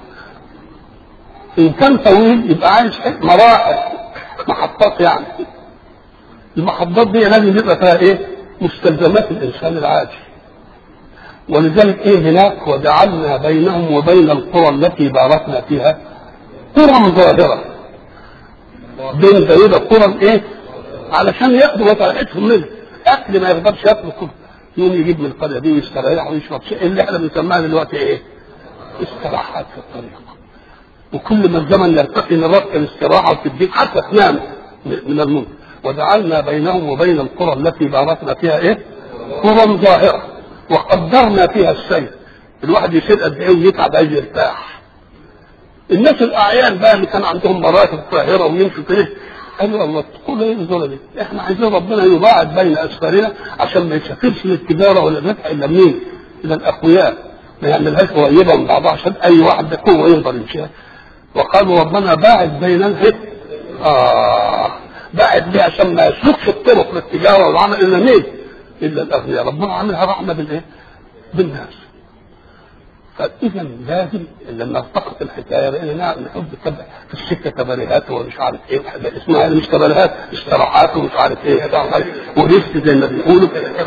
إن كان طويل يبقى عايز مراحل محطات يعني المحطات دي لازم يبقى فيها ايه؟ مستلزمات الانسان العادي ولذلك ايه هناك وجعلنا بينهم وبين القرى التي باركنا فيها قرى ظاهره بين بعيدة قرى ايه؟ علشان ياخدوا مصالحتهم منه اكل ما يقدرش ياكل كله يقوم يجيب من القريه دي ويستريح ويشرب شيء اللي احنا بنسميها دلوقتي ايه؟ استراحات في الطريق وكل ما الزمن يرتقي نرتقي الاستراحه وتديك حتى تنام من الموت وجعلنا بينهم وبين القرى التي باركنا فيها ايه؟ قرى ظاهره وقدرنا فيها السير الواحد يسير قد ايه ويتعب عايز يرتاح الناس الاعيان بقى اللي كان عندهم مراكب ظاهره ويمشوا كده قالوا الله تقول ايه الظلم دي؟ احنا عايزين ربنا يباعد بين اسفارنا عشان ما يسافرش للتجاره ولا الربح الا منين؟ الى الاقوياء ما يعملهاش قريبه من بعضها عشان اي واحد بقوه يقدر يمشيها وقالوا ربنا باعد بيننا اه باعد ليه عشان ما يسلكش الطرق للتجاره والعمل الا مين؟ الا الاغنياء ربنا عاملها رحمه بالايه؟ بالناس فاذا لازم لما التقط الحكايه لاننا نحب نتبع في السكه كباريهات ومش عارف ايه اسمها مش كباريهات استراحات ومش عارف ايه وريست زي ما بيقولوا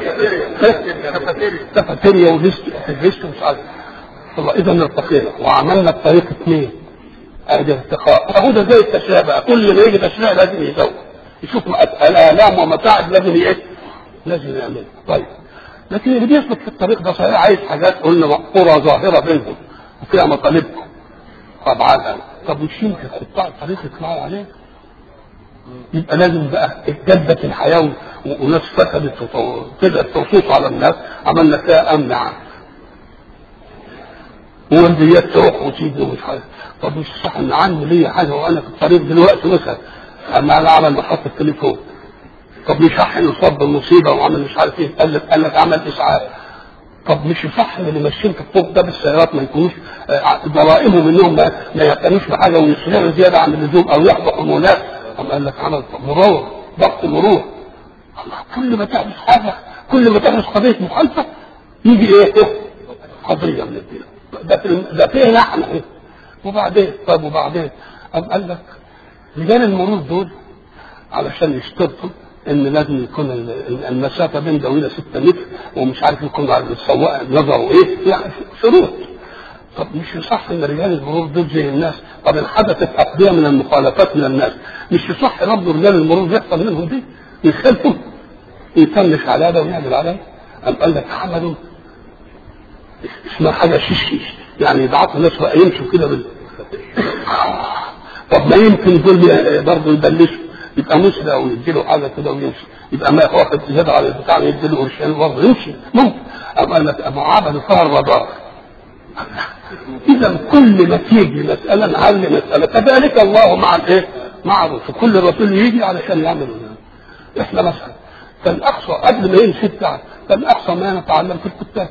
كافيتيريا وريست ريست ومش عارف الله اذا ارتقينا وعملنا الطريق اثنين ادي ارتقاء اهو ده زي التشريع بقى كل ما يجي تشريع لازم يزود يشوف الالام ومتاعب لازم ايه لازم يعملها طيب لكن اللي بيسلك في الطريق ده صحيح عايز حاجات قلنا قرى ظاهره بينهم وفيها مطالبكم طبعا طب مش يمكن قطاع الطريق يطلعوا عليه يبقى لازم بقى اتجدت الحياه وناس فسدت وطلعت ترصوص على الناس عملنا فيها امن عام وورديات تروح وتيجي ومش عارف طب مش صح ان عندي ليا حاجه وانا في الطريق دلوقتي مثلا اما انا عمل محطه تليفون طب مش صح انه صاب بالمصيبه وعمل مش عارف ايه قال لك قال لك عمل اسعاف طب مش صح ان اللي ماشيين في الطرق ده بالسيارات ما يكونوش ضرائبهم انهم ما, ما يعتنوش بحاجه ويصرفوا زياده عن اللزوم او ياخدوا حمولات طب قال لك عمل مرور ضغط مرور الله كل ما تحدث حاجه كل ما تحدث قضيه مخالفه يجي ايه؟ قضيه من الدين ده في ده فيه نحن ايه وبعدين طب وبعدين قام قال لك رجال المرور دول علشان يشترطوا ان لازم يكون المسافه بين دويله 6 متر ومش عارف يكون على السواق نظره ايه يعني شروط طب مش صح ان رجال المرور دول زي الناس طب ان حدثت اقضيه من المخالفات من الناس مش صح برضه رجال المرور يحصل منهم دي يخالفوا يفنش على ده ويعمل على ده قام قال لك عملوا اسمها حاجه شيش يعني يبعثوا ناس بقى يمشوا كده بال طب ما يمكن دول برضه يبلشوا يبقى مسرع ويديله حاجه كده ويمشي يبقى ما واخد زياده على البتاع يديله قرشين برضه يمشي ممكن اما لك معابد فيها الرادار اذا كل ما تيجي مساله نعلم مساله كذلك الله مع الايه؟ مع الرسل كل رسول يجي علشان يعمل احنا مثلا كان اقصى قبل ما يمشي بتاع كان اقصى ما نتعلم في الكتاب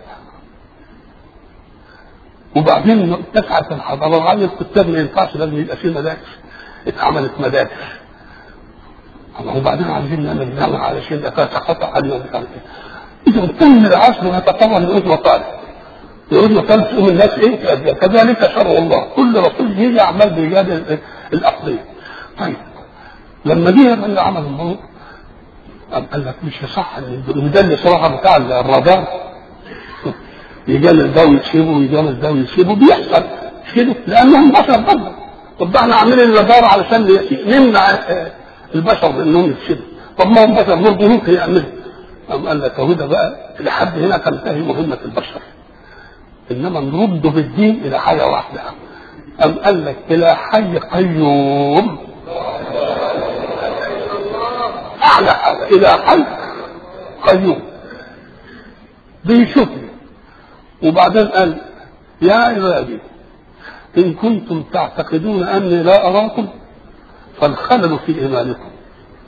وبعدين اتسعت الحضاره وعلى الكتاب ما ينفعش لازم يبقى فيه مدارس اتعملت مدارس وبعدين عايزين نعمل جامعة علشان نتخطى عنه مش عارف ايه اذا كل العصر يتطور لعود مطالب لعود مطالب تقوم الناس ايه كذلك شرع الله كل رسول يجي عمال بيجادل الاقضيه طيب لما جه اللي عمل الموضوع قال لك مش صح ان ده اللي صراحه بتاع الرادار يجامل ده ويسيبه ويجامل ده ويسيبه بيحصل مش كده لانهم بشر برضه طب ده احنا عاملين الرادار علشان نمنع البشر بانهم يفسدوا طب ما هم بشر برضه ممكن يعملوا قام قال لك اهو ده بقى لحد هنا تنتهي مهمه البشر انما نرده بالدين الى حاجه واحده قام قال لك الى حي قيوم اعلى حاجه الى حي قيوم بيشوفني وبعدين قال يا عبادي ان كنتم تعتقدون اني لا اراكم فالخلل في ايمانكم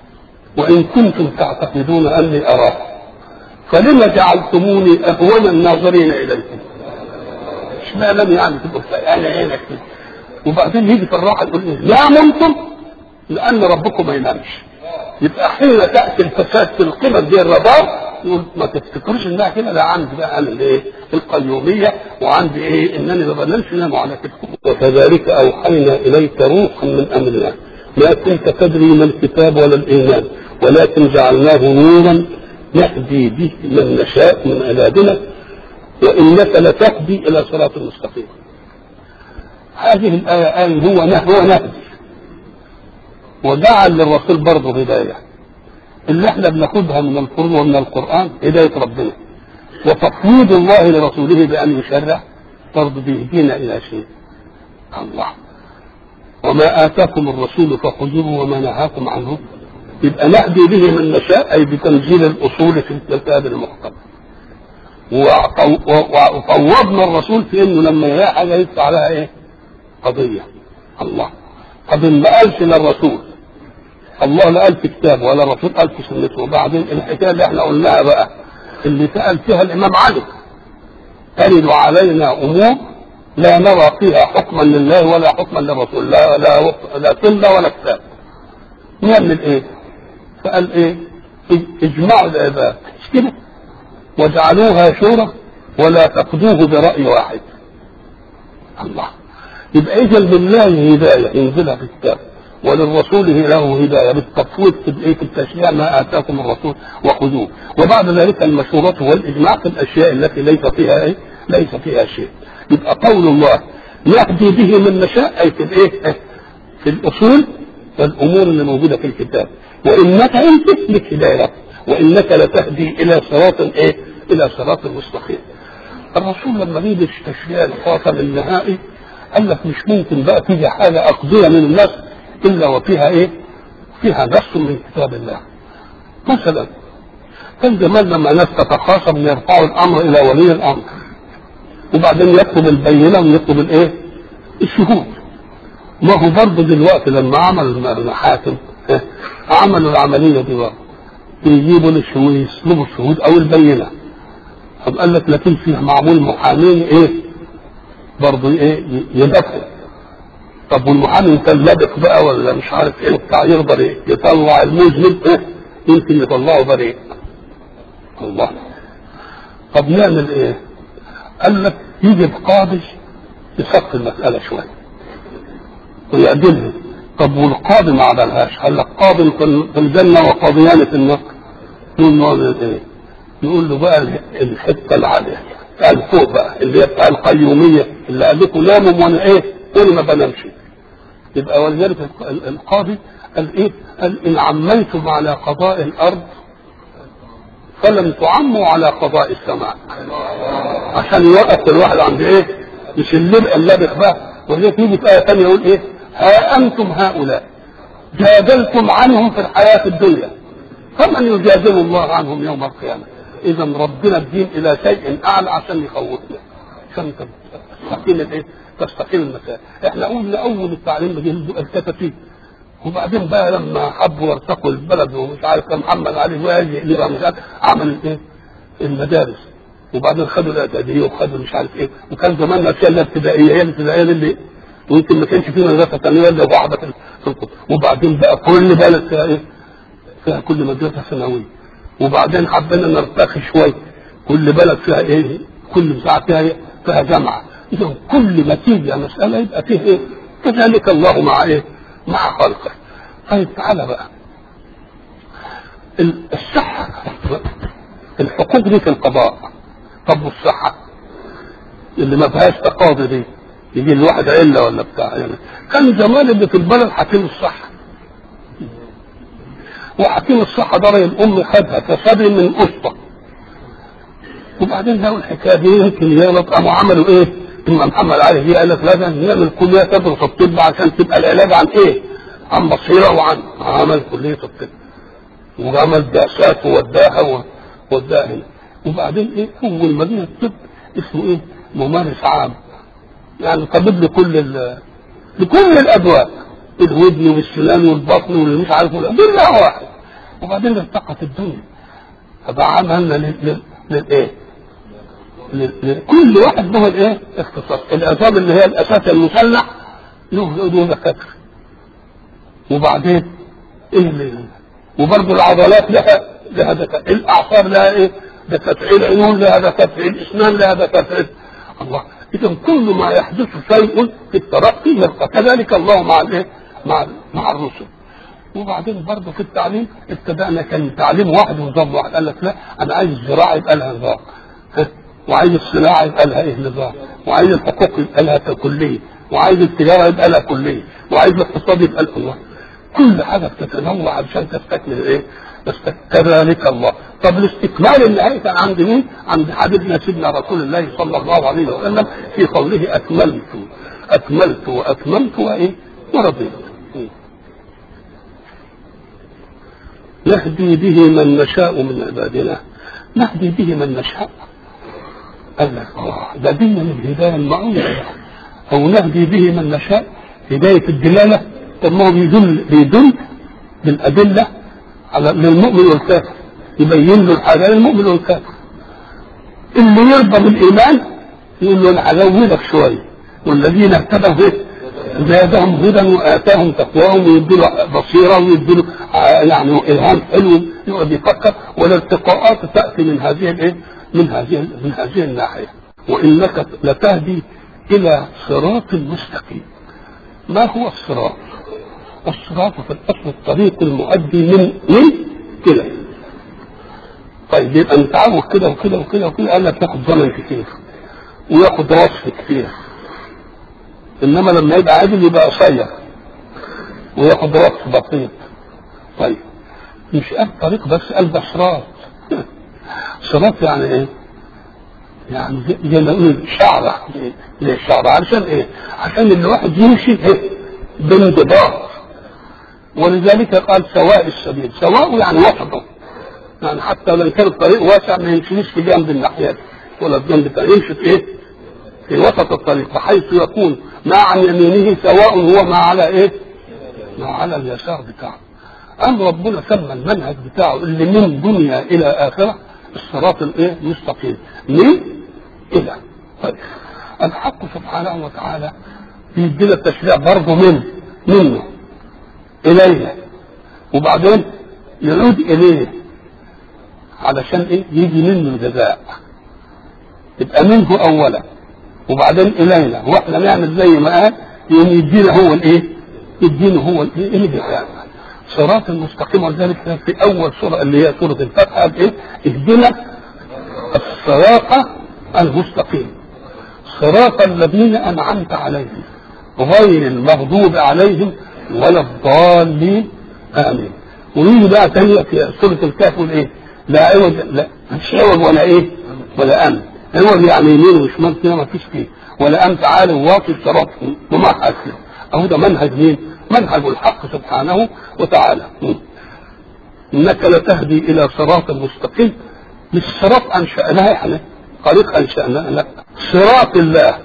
وإن كنتم تعتقدون أني أراكم فلم جعلتموني أهون الناظرين إليكم اشمعنى يعني تبقى يعني عينك كده وبعدين يجي في الراحة يقول إيه لا ممكن لأن ربكم ما ينامش يبقى حين تأتي الفساد في القمم دي الرباط يقول ما تفتكروش انها كده لا عندي بقى انا الايه القيوميه وعندي ايه انني ما بنامش انام على كتفكم وكذلك اوحينا اليك روحا من امرنا ما كنت تدري ما الكتاب ولا الايمان ولكن جعلناه نورا نهدي به من نشاء من عبادنا وانك لتهدي الى صراط مستقيم هذه الايه قال هو هو نهدي وجعل للرسول برضه هدايه اللي احنا بناخدها من القرآن ومن القرآن هداية ربنا وتفويض الله لرسوله بأن يشرع برضه بيهدينا إلى شيء الله وما آتاكم الرسول فخذوه وما نهاكم عنه يبقى نهدي به من نشاء أي بتنزيل الأصول في الكتاب المحكم وفوضنا الرسول في انه لما يلاقي حاجه يدفع عليها ايه؟ قضيه الله طب ما قالش للرسول الله لا قال في كتاب ولا الرسول قال في سنته وبعدين الحكايه اللي احنا قلناها بقى اللي سال فيها الامام علي ترد علينا امور لا نرى فيها حكما لله ولا حكما للرسول لا لا لا سنه ولا كتاب نعمل ايه؟ فقال ايه؟ اجمعوا العباد مش كده؟ وجعلوها شورى ولا تقضوه برأي واحد الله يبقى إذا لله هداية ينزلها في الكتاب وللرسول له هداية بالتفويض في الإيه في التشريع ما آتاكم الرسول وخذوه وبعد ذلك المشورة والإجماع في الأشياء التي ليس فيها إيه؟ ليس فيها شيء يبقى قول الله يهدي به من نشاء أي في الإيه؟ في الأصول والأمور اللي موجودة في الكتاب وإنك أنت لك هداية وانك لتهدي الى صراط ايه؟ الى صراط مستقيم. الرسول لما جه التشريع الخاتم النهائي قال لك مش ممكن بقى تيجي حاجه اقضيه من الناس الا وفيها ايه؟ فيها نص من كتاب الله. مثلا كان زمان لما ناس تتخاصم يرفعوا الامر الى ولي الامر. وبعدين يطلب البينه ويطلب الايه؟ الشهود. ما هو برضه دلوقتي لما عمل المحاكم عملوا العمليه دي برضه. يجيبوا الشهود يسلبوا الشهود او البينه طب قال لك لكن فيه معمول محامين ايه برضه ايه يدافع طب والمحامي كان لابق بقى ولا مش عارف ايه بتاع يقدر ايه يطلع المذنب ايه يمكن يطلعه بريء الله طب نعمل ايه قال لك يجي قاضي يصف المساله شويه ويعدلها طب والقاضي ما عملهاش قال لك قاضي في الجنه وقاضيان في النار نقول له ايه؟ نقول له بقى الحته العاليه قال فوق بقى اللي هي بتاع القيوميه اللي قال لكم ناموا وانا ايه؟ قول ما بنامش يبقى ولذلك القاضي قال ايه؟ قال ان عميتم على قضاء الارض فلم تعموا على قضاء السماء عشان يوقف الواحد عند ايه؟ مش اللبق اللبق بقى ولذلك يجي في ايه ثانيه يقول ايه؟ ها انتم هؤلاء جادلتم عنهم في الحياه الدنيا فمن يجادل الله عنهم يوم القيامه اذا ربنا الدين الى شيء اعلى عشان يخوفنا عشان تستقيم الايه؟ تستقيم المسائل احنا قلنا اول التعليم بجه الكتاتيب وبعدين بقى لما حبوا يرتقوا البلد ومش عارف كان محمد علي واجي اللي مش عارف عمل ايه؟ المدارس وبعدين خدوا الاعداديه وخدوا مش عارف ايه وكان زمان الاشياء الابتدائيه هي الابتدائيه اللي ويمكن ما كانش في مدرسه ثانيه الا واحده في القطب وبعدين بقى كل بلد فيها ايه؟ فيها كل مدرسه ثانويه وبعدين حبينا نرتقي شويه كل بلد فيها ايه؟ كل ساعه فيها ايه؟ فيها جامعه اذا كل ما تيجي مساله يبقى فيه ايه؟ كذلك الله مع ايه؟ مع خلقه طيب تعالى بقى الصحه الحقوق دي في القضاء طب والصحه اللي ما فيهاش تقاضي دي يجي الواحد عله ولا بتاع يعني كان زمان اللي في البلد حكيم الصحه وحكيم الصحه ده الام خدها كسبي من قسطه وبعدين لقوا الحكايه دي يمكن يغلط قاموا عملوا ايه؟ اما محمد علي دي قال لك لازم نعمل كليه تدرس الطب عشان تبقى العلاج عن ايه؟ عن بصيره وعن عمل كليه الطب وعمل بعثات ووداها ووداها هنا وبعدين ايه؟ اول مدينه الطب اسمه ايه؟ ممارس عام يعني طبيب لكل ال... لكل الادواء الودن والسنان والبطن واللي مش عارف ولا بالله واحد وبعدين التقت الدنيا فبقى عملنا لل- لل- للايه؟ لل- لل- كل واحد له الايه؟ اختصاص العصابه اللي هي الاساس المسلح له له دكاتره وبعدين ايه اللي وبرضه العضلات لها لها دكاتره الاعصاب لها ايه؟ دكاتره العيون لها دكاتره الاسنان لها دكاتره الله اذا كل ما يحدث شيء في الترقي يبقى كذلك الله مع الايه؟ مع مع الرسل وبعدين برضه في التعليم ابتدأنا كان تعليم واحد ونظام واحد قال لك لا انا عايز الزراعه يبقى لها نظام ها؟ وعايز الصناعه يبقى لها ايه نظام وعايز الحقوق يبقى لها كليه وعايز التجاره يبقى لها كليه وعايز الاقتصاد يبقى لها الله كل حاجه بتتنوع علشان تستكمل ايه؟ بس كذلك الله طب الاستكمال النهائي كان عند مين؟ عند حبيبنا سيدنا رسول الله صلى الله عليه وسلم في قوله اكملت اكملت واكملت وايه؟ ورضيت نهدي به من نشاء من عبادنا نهدي به من نشاء قال لك آه، ده دين من الهدايه المعروفه او نهدي به من نشاء هدايه الدلاله طب ما هو بيدل بيدل بالادله على للمؤمن والكافر يبين له الحاجه للمؤمن والكافر اللي يرضى بالايمان يقول له انا هزودك شويه والذين اهتدوا به زادهم هدى واتاهم تقواهم ويدوا له بصيره ويدوا له آه، يعني الهام حلو يقعد يفكر والارتقاءات تاتي من هذه الايه؟ من هذه من هذه الناحيه وانك لتهدي الى صراط مستقيم ما هو الصراط؟ الصراط في الاصل الطريق المؤدي من من كده طيب يبقى نتعود كده وكده وكده وكده قال لك ياخد زمن كتير وياخد وصف كتير انما لما يبقى عادل يبقى قصير وياخد وقت بسيط طيب مش قال طريق بس قال ده صراط صراط يعني ايه؟ يعني زي- زي ما نقول شعرة ليه شعرة علشان ايه؟ عشان الواحد يمشي ايه؟ بانضباط ولذلك قال سواء السبيل سواء يعني وسطه يعني حتى لو كان الطريق واسع ما يمشيش في جنب الناحيات ولا في جنب التاني يمشي في ايه؟ في وسط الطريق بحيث يكون ما عن يمينه سواء هو ما على ايه؟ ما على اليسار بتاعه. قام ربنا سمى المنهج بتاعه اللي من دنيا الى اخره الصراط الايه؟ المستقيم. من الى. طيب الحق سبحانه وتعالى بيدينا التشريع برضه من منه اليه وبعدين يعود اليه علشان ايه؟ يجي منه الجزاء. يبقى منه اولا وبعدين الينا واحنا نعمل زي ما قال يقوم يدينا هو الايه؟ يدينا هو الايه؟ اللي بيتعمل صراط المستقيم ولذلك في اول سوره اللي هي سوره الفتح قال ايه؟ اهدنا الصراط المستقيم صراط الذين انعمت عليهم غير المغضوب عليهم ولا الضالين امين ويجي بقى تانية في سوره الكهف يقول ايه؟ لا عوج لا مش عوج ولا ايه؟ ولا امن عوج يعني يمين وشمال كده ما فيش فيه ولا امن عالي واطي صراط ممهد كده اهو ده منهج مين؟ منهج الحق سبحانه وتعالى انك لتهدي الى صراط مستقيم مش صراط انشاناه احنا طريق انشاناه لا صراط الله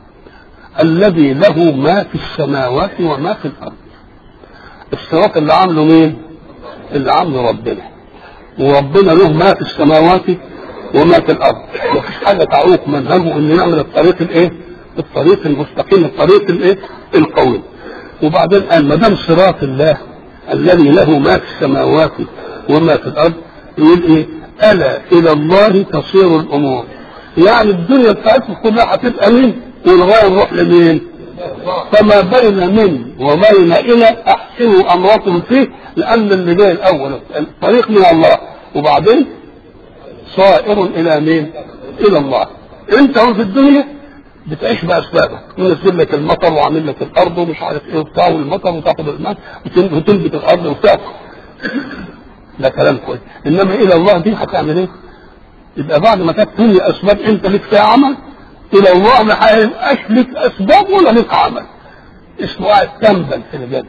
الذي له ما في السماوات وما في الارض الصراط اللي عامله مين؟ اللي عامله ربنا وربنا له ما في السماوات وما في الارض مفيش حاجه تعوق منهجه ان نعمل الطريق الايه؟ الطريق المستقيم الطريق الايه؟ القوي وبعدين قال ما دام صراط الله الذي له ما في السماوات وما في الارض يقول ايه؟ الا الى الله تصير الامور يعني الدنيا بتاعتكم كلها هتبقى مين؟ والغايه نروح لمين؟ فما بين من وبين الى احسنوا امركم فيه لان اللي جاي الاول الطريق من الله وبعدين صائر الى مين؟ الى الله انت هو في الدنيا بتعيش باسبابك ينزل لك المطر وعامل لك الارض ومش عارف ايه وبتاع والمطر وتاخد الماء وتن- وتنبت الارض وتاكل ده كلام كويس انما الى الله دي هتعمل ايه؟ يبقى بعد ما كانت الدنيا اسباب انت لك فيها عمل الى الله ما هيبقاش لك اسباب ولا لك عمل اسمه قاعد تنبل في الجنه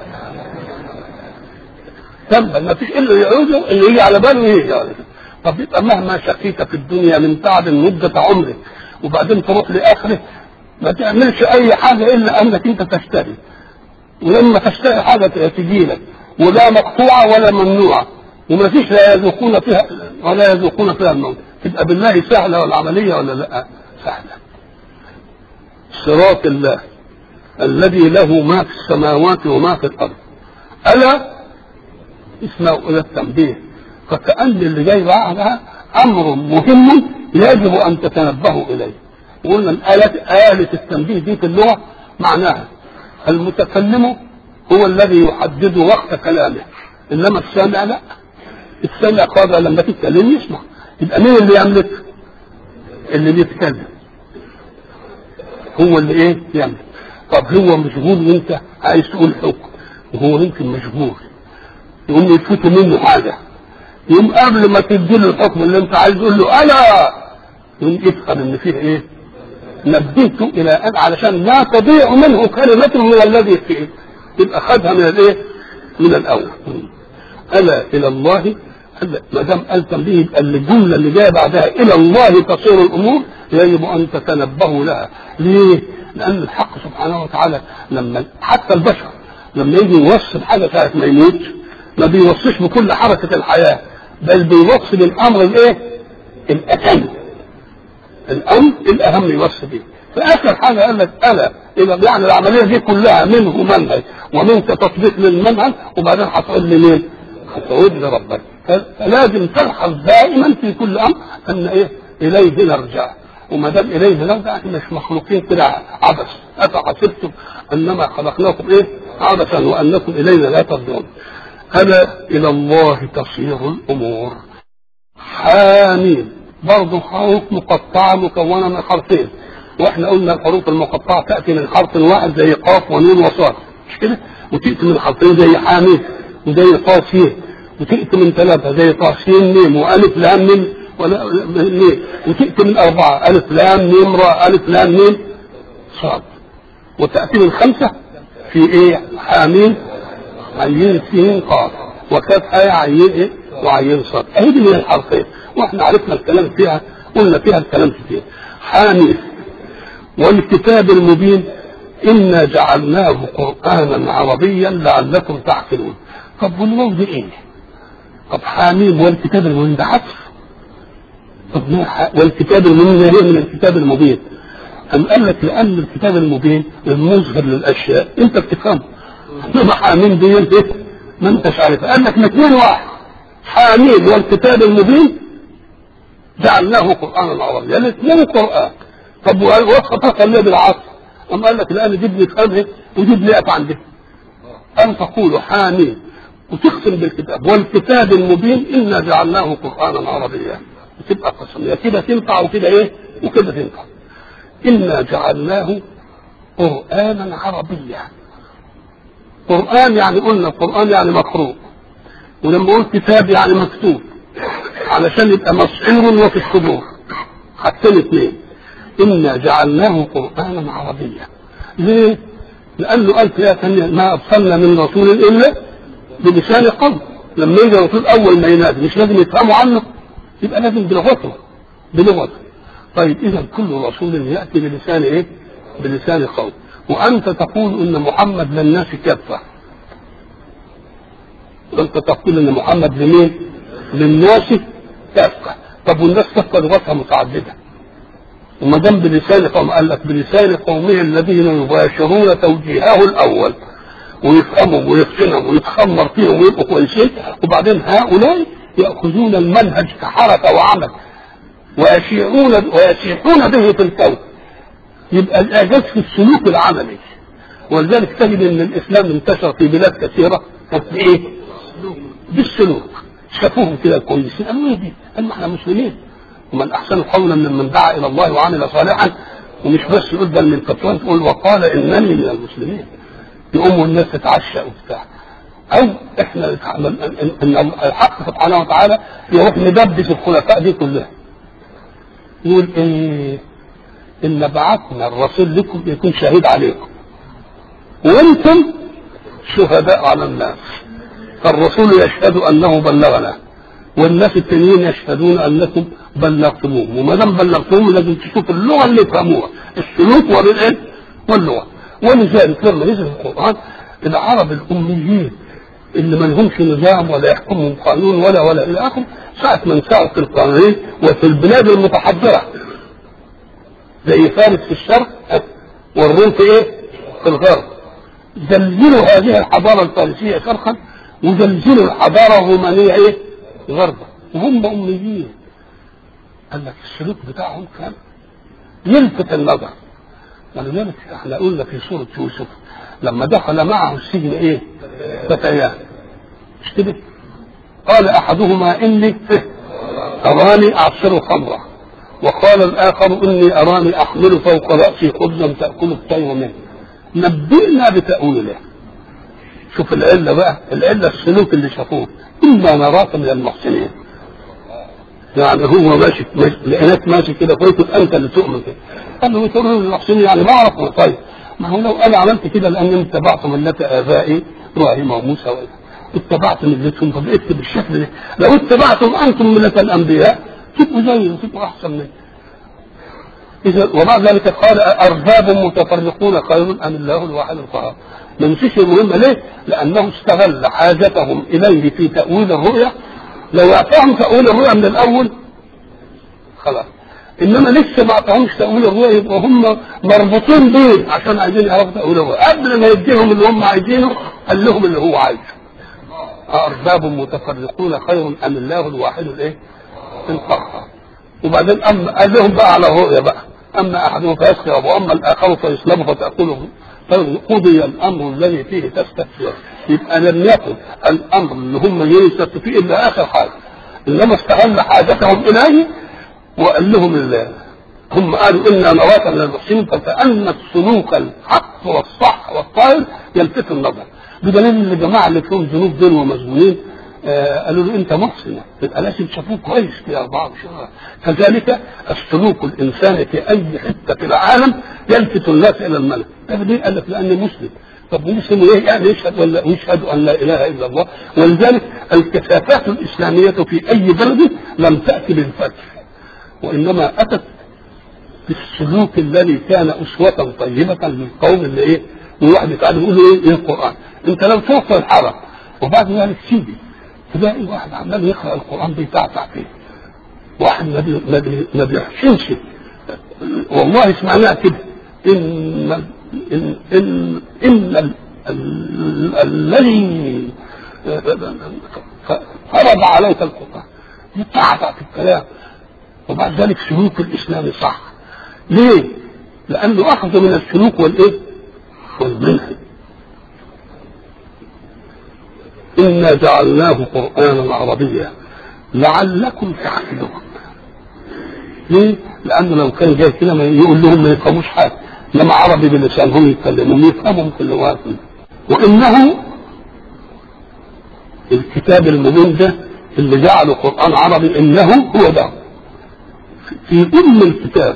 تنبل ما فيش الا يعوده اللي يجي على باله يجي على كده. طب يبقى مهما شقيت في الدنيا من تعب مدة عمرك وبعدين تروح لاخره ما تعملش اي حاجه الا انك انت تشتري ولما تشتري حاجه تجي لك ولا مقطوعه ولا ممنوعه وما فيش لا يذوقون فيها ولا يذوقون فيها الموت تبقى بالله سهله والعمليه ولا لا؟ سهله صراط الله الذي له ما في السماوات وما في الارض الا اسمه الى التنبيه فكأن اللي جاي بعدها امر مهم يجب ان تتنبهوا اليه وقلنا الآلة آلة التنبيه دي في اللغة معناها المتكلم هو الذي يحدد وقت كلامه انما السامع لا السامع قادر لما تتكلم يسمع يبقى مين اللي يملك اللي بيتكلم هو اللي ايه يملك طب هو مشغول وانت عايز تقول حكم وهو يمكن مشغول يقوم يفوت منه حاجه يقوم قبل ما تديله الحكم اللي انت عايز تقول له الا يقوم يفهم ان فيه ايه نبهته الى ان علشان لا تضيع منه كلمه من الذي فيه يبقى خدها من الايه من الاول الا الى الله ما دام قال تنبيه يبقى الجمله اللي جايه بعدها الى الله تصير الامور يجب ان تتنبهوا لها ليه؟ لان الحق سبحانه وتعالى لما حتى البشر لما يجي يوصف حاجه ساعه ما يموت ما بيوصيش بكل حركه الحياه بل بيوصي بالامر الايه؟ الاهم الامر الاهم يوصي به فاخر حاجه قال لك الا يبقى يعني العمليه دي كلها منه منهج ومنك تطبيق للمنهج وبعدين هتعود لمين؟ هتعود لربك فلازم تلحظ دائما في كل امر ان ايه؟ اليه نرجع وما دام اليه نرجع احنا مش مخلوقين كده عبث افحسبتم انما خلقناكم ايه؟ عبثا وانكم الينا لا ترجعون الا الى الله تصير الامور حامين برضه حروف مقطعه مكونه من حرفين واحنا قلنا الحروف المقطعه تاتي من حرف واحد زي قاف ونون وصاد مش كده؟ وتاتي من حرفين زي حامين وزي قاسين وتأتي من ثلاثة زي طاسين ميم وألف لام ميم ولا ميم وتأتي من أربعة ألف لام ميم راء ألف لام ميم صاد وتأتي من خمسة في إيه حامين عين سين قاف وكاف آية عين إيه وعين صاد أهي دي من الحرفين وإحنا عرفنا الكلام فيها قلنا فيها الكلام كتير حامين والكتاب المبين إنا جعلناه قرآنا عربيا لعلكم تعقلون طب والواو دي إيه؟ طب حاميم والكتاب المبين ده عطف طب ما والكتاب المبين هي من الكتاب المبين أم قال لك لأن الكتاب المبين المظهر للأشياء أنت بتفهمه إنما حاميم دي إيه؟ ما أنتش عارفها قال لك الاثنين واحد حاميم والكتاب المبين جعلناه قرآنا عربيا الاثنين قرآن طب وصفك ليه بالعطف أم قال لك لأن دي بنفهمها ودي بنقف عندها أن تقول حاميم وتقسم بالكتاب والكتاب المبين إنا جعلناه قرآنا عربيا تبقى قسم يا كده تنفع وكده إيه وكده تنفع إنا جعلناه قرآنا عربيا قرآن يعني قلنا القرآن يعني مقروء ولما نقول كتاب يعني مكتوب علشان يبقى مسعور وفي الصدور حاجتين اثنين إنا جعلناه قرآنا عربيا ليه؟ لأنه قال فيها ما أرسلنا من رسول إلا بلسان قوم لما يجي الرسول أول ما ينادي مش لازم يفهموا عنه يبقى لازم بلغته بلغته طيب إذا كل رسول يأتي بلسان إيه؟ بلسان قوم وأنت تقول إن محمد للناس كافة أنت تقول إن محمد لمين؟ للناس كافة طب والناس كافة لغتها متعددة وما دام بلسان قوم قال لك بلسان قومه الذين يباشرون توجيهه الاول ويفهموا ويفهموا ويتخمر فيهم ويبقوا كويسين وبعدين هؤلاء ياخذون المنهج كحركه وعمل ويشيعون ويسيحون به في الكون يبقى الاعجاز في السلوك العملي ولذلك تجد ان الاسلام انتشر في بلاد كثيره بايه؟ بالسلوك شافوهم كده كويسين قالوا ايه دي؟ قالوا احنا مسلمين ومن احسن قولا ممن دعا الى الله وعمل صالحا ومش بس يقول بل من فتوى تقول وقال انني من المسلمين يقوموا الناس تتعشى وبتاع او احنا ان الحق سبحانه وتعالى يروح مدبس الخلفاء دي كلها يقول ايه ان بعثنا الرسول لكم يكون شهيد عليكم وانتم شهداء على الناس فالرسول يشهد انه بلغنا والناس التانيين يشهدون انكم بلغتموهم وما دام بلغتموهم لازم تشوف اللغه اللي يفهموها السلوك والايه واللغه ولذلك لما نزل القران العرب الاميين اللي ما لهمش نظام ولا يحكمهم قانون ولا ولا الى اخره ساعه ما انشأوا في القوانين وفي البلاد المتحضره زي فارس في الشرق والروم في ايه؟ في الغرب زلزلوا هذه الحضاره الفارسيه شرقا وزلزلوا الحضاره الرومانيه ايه؟ غربا وهم اميين قال لك السلوك بتاعهم كان يلفت النظر ولذلك احنا قلنا في سوره يوسف لما دخل معه السجن ايه؟ فتيان مش كده؟ قال احدهما اني اراني اعصر خمرا وقال الاخر اني اراني احمل فوق راسي خبزا تاكل الطير منه نبئنا بتاويله شوف العله بقى العله السلوك اللي شافوه اما نراك من المحسنين يعني هو ماشي لقيناك ماشي كده قلت انت اللي تؤمن كده قال له تؤمن المحسنين يعني ما اعرف طيب ما هو لو انا عملت كده لاني اتبعت مله ابائي ابراهيم وموسى اتبعت ملتهم طب اكتب بالشكل ده لو اتبعتم انتم مله الانبياء تبقوا زيي تبقوا احسن مني إذا وبعد ذلك قال أرباب متفرقون خير أم الله الواحد القهار ما نسيش المهمة ليه؟ لأنه استغل حاجتهم إليه في تأويل الرؤيا لو أعطاهم تأويل الرؤيا من الأول خلاص إنما لسه ما أعطاهمش تأويل الرؤيا يبقى هم مربوطين بيه عشان عايزين يعرفوا تأويل الرؤيا قبل ما يديهم اللي هم عايزينه قال لهم اللي هو عايزه أرباب متفرقون خير أم الله الواحد الإيه؟ القهار وبعدين أما قال لهم بقى على الرؤيا بقى أما أحدهم فيسخر وأما الآخر فيسلم فتأكله قضي الأمر الذي فيه تستفسر يبقى لم يكن الأمر اللي هم يستفسر فيه إلا آخر حاجة إنما استغل حاجتهم إليه وقال لهم الله هم قالوا إنا نراك من المحسنين فكأن السلوك الحق والصح والطاهر يلفت النظر بدليل ان الجماعه اللي فيهم ذنوب دول ومسجونين آه قالوا له انت محسن يبقى لازم شافوه كويس في 24 كذلك السلوك الانساني في اي حته في العالم يلفت الناس الى الملك طب ليه؟ قال لك لاني مسلم طب مسلم ايه يعني يشهد ولا يشهد ان لا اله الا الله ولذلك الكثافات الاسلاميه في اي بلد لم تاتي بالفتح وانما اتت بالسلوك الذي كان اسوه طيبه للقوم اللي ايه وواحد يتعلم يقول له ايه, إيه القران انت لو توصل الحرم وبعد ذلك سيدي تلاقي واحد عمال يقرا القران بيتعتع فيه واحد ما بي ما, بي ما بيحسنش والله سمعناها كده ان ان ان, إن الذي فرض عليك القران يتعتع في الكلام وبعد ذلك سلوك الاسلام صح ليه؟ لانه اخذ من السلوك والايه؟ والمنهج إنا جعلناه قرآنا عربيا لعلكم تعقلون ليه؟ لأنه لو كان جاي كده ما يقول لهم ما يفهموش حاجة إنما عربي بلسانهم يتكلمون يفهموا كل واحد وإنه الكتاب المبين ده اللي جعله قرآن عربي إنه هو ده في أم الكتاب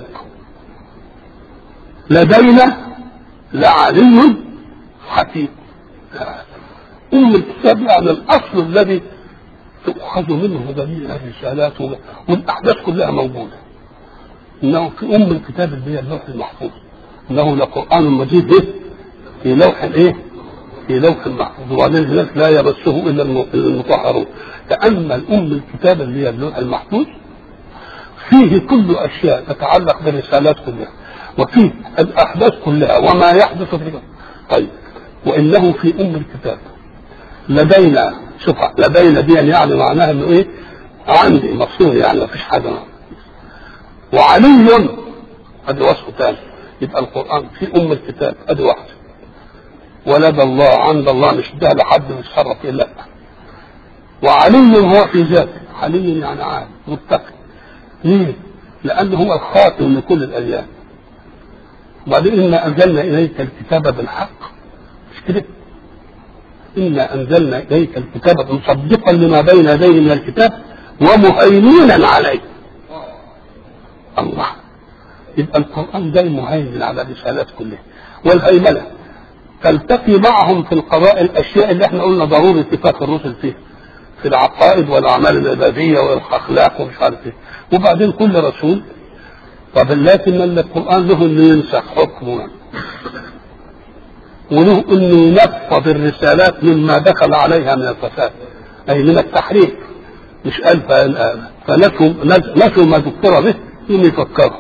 لدينا لعلي حكيم أم الكتاب يعني الأصل الذي تؤخذ منه جميع الرسالات والأحداث كلها موجودة إنه في أم الكتاب اللي هي اللوح المحفوظ إنه لقرآن مجيد إيه؟ في لوح إيه؟ في لوح محفوظ وبعدين هناك لا يمسه إلا المطهرون تأمل أم الكتاب اللي هي اللوح المحفوظ فيه كل أشياء تتعلق بالرسالات كلها وفيه الأحداث كلها وما يحدث في طيب وإنه في أم الكتاب لدينا شوف لدينا دي يعني معناها انه ايه عندي مفصول يعني ما فيش حاجه وعلي ادي وصف ثاني يبقى القران في ام الكتاب ادي واحده ولدى الله عند الله مش ده لحد يتصرف فيه لا وعلي هو في ذاته علي يعني عالم متقي ليه؟ لأنه هو الخاتم لكل الأديان وبعدين إنا أنزلنا إليك الكتاب بالحق مش كده؟ إنا أنزلنا إليك الكتاب مصدقا لما بين يديه من الكتاب ومهيمنا عليه الله يبقى القرآن ده مهيمن على الرسالات كلها والهيمنة تلتقي معهم في القضاء الأشياء اللي احنا قلنا ضروري اتفاق الرسل فيها في العقائد والأعمال العبادية والأخلاق ومش عارف ايه وبعدين كل رسول طب لكن القرآن له اللي ينسخ حكمه وله انه ينفض الرسالات مما دخل عليها من الفساد اي من التحريف مش قال فنسوا نسوا ما ذكر به يوم يفكروا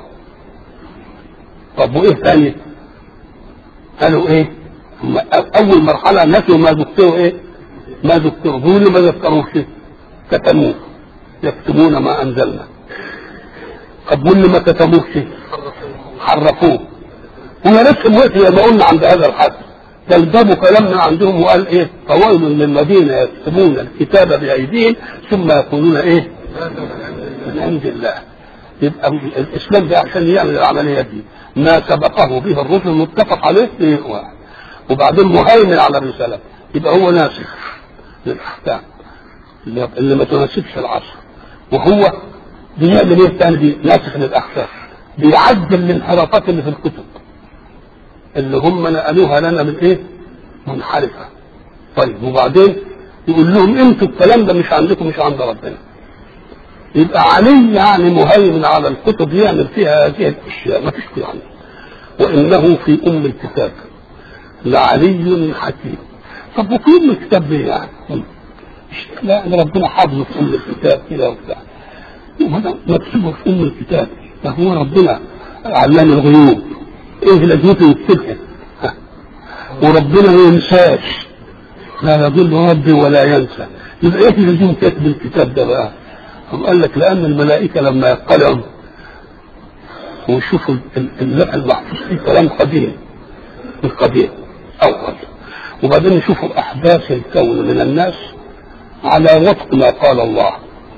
طب وايه ثاني؟ قالوا ايه؟ اول مرحله نسوا ما ذكروا ايه؟ ما ذكروا بيقولوا ما ذكروش كتموه يكتمون ما انزلنا طب واللي ما كتموش حرفوه هو نفس الوقت لما قلنا عند هذا الحد بل جابوا كلامنا عندهم وقال ايه فويل للذين يكتبون الكتاب بايديهم ثم يقولون ايه من عند الله يبقى الاسلام ده عشان يعمل العمليه دي ما سبقه به الرسل متفق عليه في واحد وبعدين مهيمن على الرساله يبقى هو ناسخ للاحكام اللي ما تناسبش العصر وهو بيعمل ايه الثاني دي ناسخ للاحكام بيعدل الانحرافات اللي في الكتب اللي هم نقلوها لنا من ايه؟ منحرفه. طيب وبعدين يقول لهم انتوا الكلام ده مش عندكم مش عند ربنا. يبقى علي يعني مهيمن على الكتب يعمل فيها هذه الاشياء ما فيش يعني. وانه في ام الكتاب لعلي حكيم. طب وفي ام الكتاب ليه يعني؟ لا ان ربنا حافظه في ام الكتاب كده وبتاع. هذا مكتوب في ام الكتاب فهو ربنا علام الغيوب ايه لازمته يكتبها وربنا ما ينساش لا يضل ربي ولا ينسى يبقى ايه لازم كتب الكتاب ده بقى هم قال لك لان الملائكه لما يطلعوا ويشوفوا اللوح المحفوظ فيه كلام قديم القديم اول وبعدين يشوفوا احداث الكون من الناس على وفق ما قال الله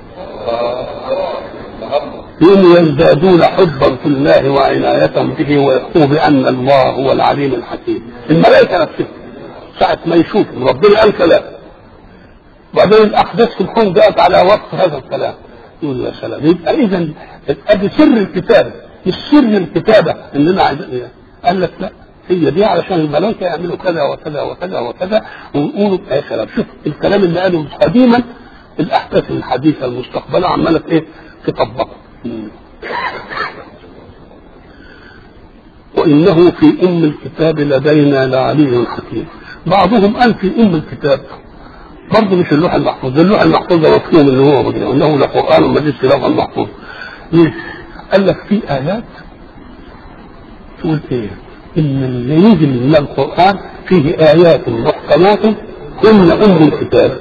هم يزدادون حبا في الله وعناية به ويقول بأن الله هو العليم الحكيم الملائكة نفسها ساعة ما يشوفوا ربنا قال كلام وبعدين الأحداث في الكون جاءت على وقت هذا الكلام يقول يا سلام يبقى إذا أدي سر الكتابة مش سر الكتابة إننا عايزين قال لك لا هي دي علشان الملائكة يعملوا كذا وكذا وكذا وكذا ويقولوا يا سلام شوف الكلام اللي قاله قديما الأحداث الحديثة المستقبلة عمالة إيه تطبق وإنه في أم الكتاب لدينا لعلي حكيم بعضهم قال في أم الكتاب برضه مش اللوح المحفوظ اللوح المحفوظ ده مفهوم اللي هو مجنون انه لقران مجيد في لوح المحفوظ ليه؟ قال لك في ايات تقول ايه؟ ان اللي ينزل من القران فيه ايات محكمات هن ام الكتاب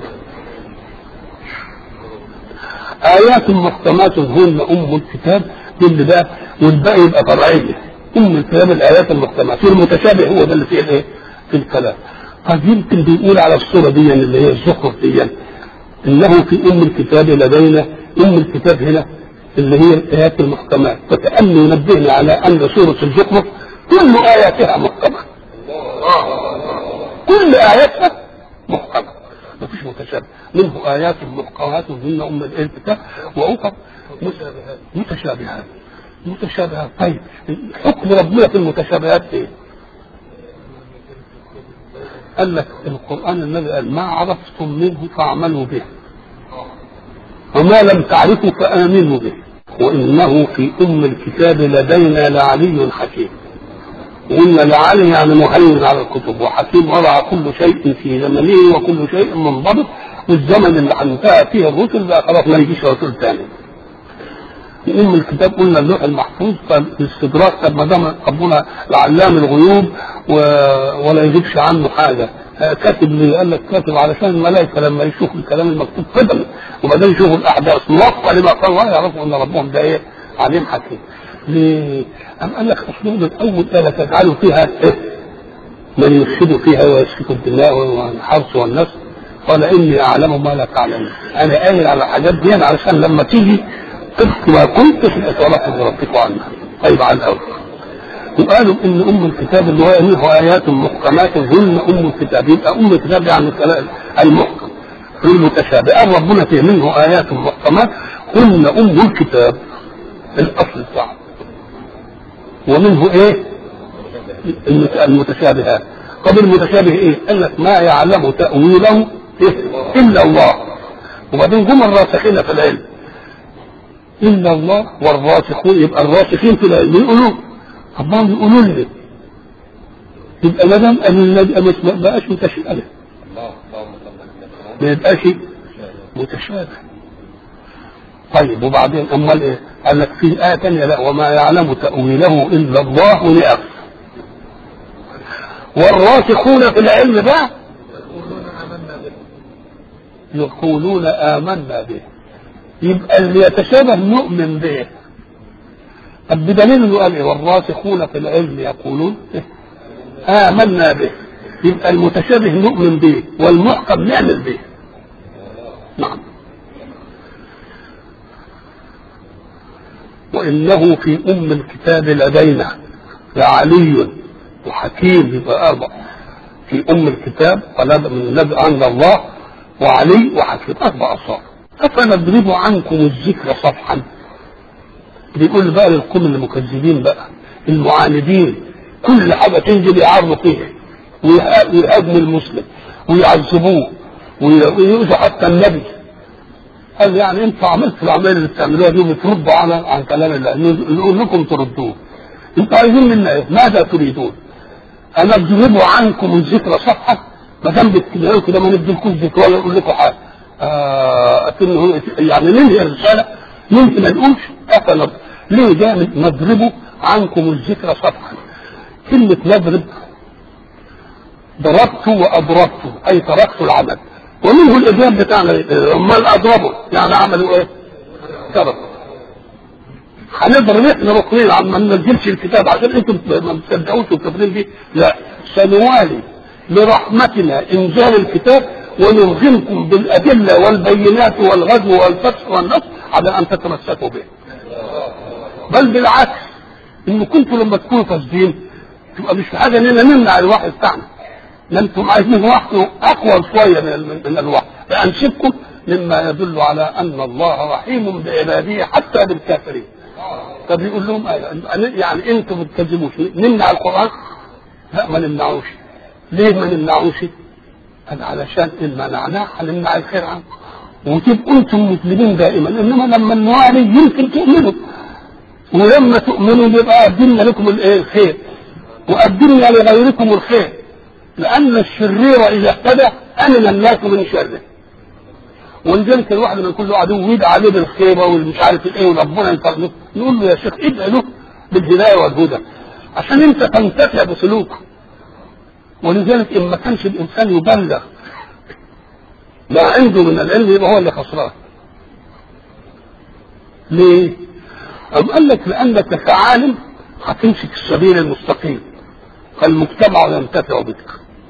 آيات محكمات هن أم الكتاب اللي ده والباقي يبقى فرعية أم الكلام الآيات المحكمات المتشابه هو ده اللي فيه الإيه؟ في الكلام قد يمكن بيقول على الصورة دي اللي هي الزخرف دي إنه في أم الكتاب لدينا أم الكتاب هنا اللي هي الآيات المحكمات فكأنه ينبهنا على أن سورة الزخرف كل آياتها محكمة كل آياتها محكمة ما فيش متشابه منه آيات محكمات هن أم الكتاب وأخر متشابهات متشابهات طيب حكم ربنا في المتشابهات ايه؟ قال لك القرآن الذي قال ما عرفتم منه فاعملوا به وما لم تعرفوا فآمنوا به وإنه في أم الكتاب لدينا لعلي حكيم وقلنا لعلي يعني مهيمن على الكتب وحكيم وضع كل شيء في زمنه وكل شيء منضبط والزمن اللي انتهى فيه الرسل بقى خلاص ما يجيش رسول ثاني ام الكتاب قلنا اللوح المحفوظ فالاستدراك طب ما دام ربنا العلام الغيوب و... ولا يجيبش عنه حاجه كاتب لي قال لك كاتب علشان الملائكه لما يشوفوا الكلام المكتوب قدم وبعدين يشوفوا الاحداث موفقه لما قال الله يعرفوا ان ربهم ده ايه عليم حكيم ليه؟ أم قال لك اسلوب الاول الا تجعلوا فيها إيه؟ من يفسد فيها ويسفك الدماء والحرث والنسل قال اني اعلم ما لا تعلمون انا قايل على الحاجات دي علشان لما تيجي طبق ما كنت في اتولقوا بربكم عنها طيب على الاول وقالوا ان ام الكتاب اللي هو منه ايات محكمات هن ام الكتاب يبقى ام الكتاب يعني المحكم المتشابه قال ربنا فيه منه ايات محكمات هن ام الكتاب الاصل بتاعه ومنه ايه المتشابهات طب المتشابه ايه قال لك ما يعلم تاويله إيه؟ الا الله وبعدين جم الراسخين في العلم الا الله والراسخون يبقى الراسخين في العلم يقولوا طب ما يقولوا لي يبقى ما دام الذي ما بقاش متشابه ما يبقاش متشابه طيب وبعدين امال ايه؟ قال لك في آية ثانية لا وما يعلم تأويله إلا الله ونعم والراسخون في العلم بقى يقولون آمنا به يبقى اللي يتشابه نؤمن به طب بدليل انه قال ايه والراسخون في العلم يقولون إيه؟ آمنا به يبقى المتشابه نؤمن به والمحكم نعمل به نعم وإنه في أم الكتاب لدينا لعلي وحكيم يبقى أربع في أم الكتاب ولد من لدى عند الله وعلي وحكيم أربع أصحاب أفنضرب عنكم الذكر صفحا بيقول بقى للقوم المكذبين بقى المعاندين كل حاجة تنزل يعرضوا فيها ويهاجموا المسلم ويعذبوه ويؤذوا حتى النبي قال يعني انتوا عملتوا الاعمال اللي بتعملوها دي بتردوا على عن كلام الله نقول لكم تردوه انتوا عايزين منا ايه؟ ماذا تريدون؟ انا اضرب عنكم الذكر صفحه ما دام بتكتبوا كده ما نديلكوش ذكر ولا نقول لكم حاجه آه يعني ننهي الرساله يمكن ما نقولش افلا ليه جاي نضربه عنكم الذكر صفحا كلمه نضرب ضربت واضربت اي تركت العمل ومنه الاجابه بتاعنا امال اضربه يعني عملوا ايه؟ تركوا هنضرب احنا ركنين عم ما ننزلش الكتاب عشان انتم ما تصدقوش وكافرين بيه لا سنوالي لرحمتنا انزال الكتاب ونرغمكم بالادله والبينات والغزو والفتح والنصر على ان تتمسكوا به بل بالعكس ان كنتوا لما تكونوا فاسدين تبقى مش في حاجه اننا نمنع الوحي بتاعنا ده انتم عايزين وحي اقوى شويه من, من الوحي فانشدكم مما يدل على ان الله رحيم بعباده حتى بالكافرين طب يقول لهم يعني انتم ما بتكذبوش نمنع القران لا ما نمنعوش ليه ما نمنعوش قال علشان ان منعناه هنمنع الخير عنه وتبقوا انتم مسلمين دائما انما لما النواري يمكن تؤمنوا ولما تؤمنوا يبقى قدمنا لكم الايه الخير وقدمنا لغيركم الخير لان الشرير اذا اهتدى امن الناس من شره ولذلك الواحد لما يكون له عدو ويدعى عليه بالخيبه والمش عارف الايه وربنا ينصر نقول له يا شيخ ادعي له بالهدايه والهدى عشان انت تنتفع بسلوكه ولذلك ان ما كانش الانسان يبلغ ما عنده من العلم يبقى هو اللي خسران ليه؟ أم قال لك لأنك كعالم هتمسك السبيل المستقيم فالمجتمع ينتفع بك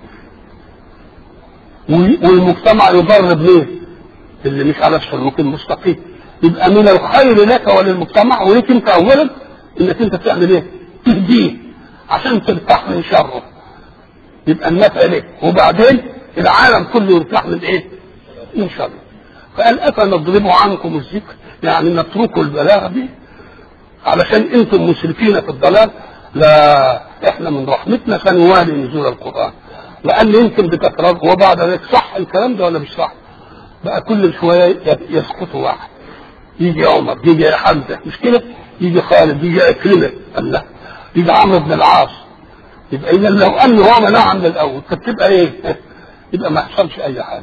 والمجتمع يضرب ليه؟ اللي مش على السلوك المستقيم يبقى من الخير لك وللمجتمع وليك انت اولا انك انت تعمل ايه؟ تهديه عشان ترتاح من شره يبقى النفع لك وبعدين العالم كله يرتاح من ايه؟ من شره فقال افنضرب عنكم الذكر يعني نتركوا البلاغه دي علشان انتم مسرفين في الضلال لا احنا من رحمتنا سنوالي نزول القران لان يمكن بتكرار وبعد ذلك صح الكلام ده ولا مش صح؟ بقى كل شويه يسقط واحد يجي عمر يجي حمزه مش كده؟ يجي خالد يجي عكرمه الله يجي عمرو بن العاص يبقى اذا لو ان هو منعها من الاول كانت تبقى ايه؟ يبقى ما حصلش اي حاجه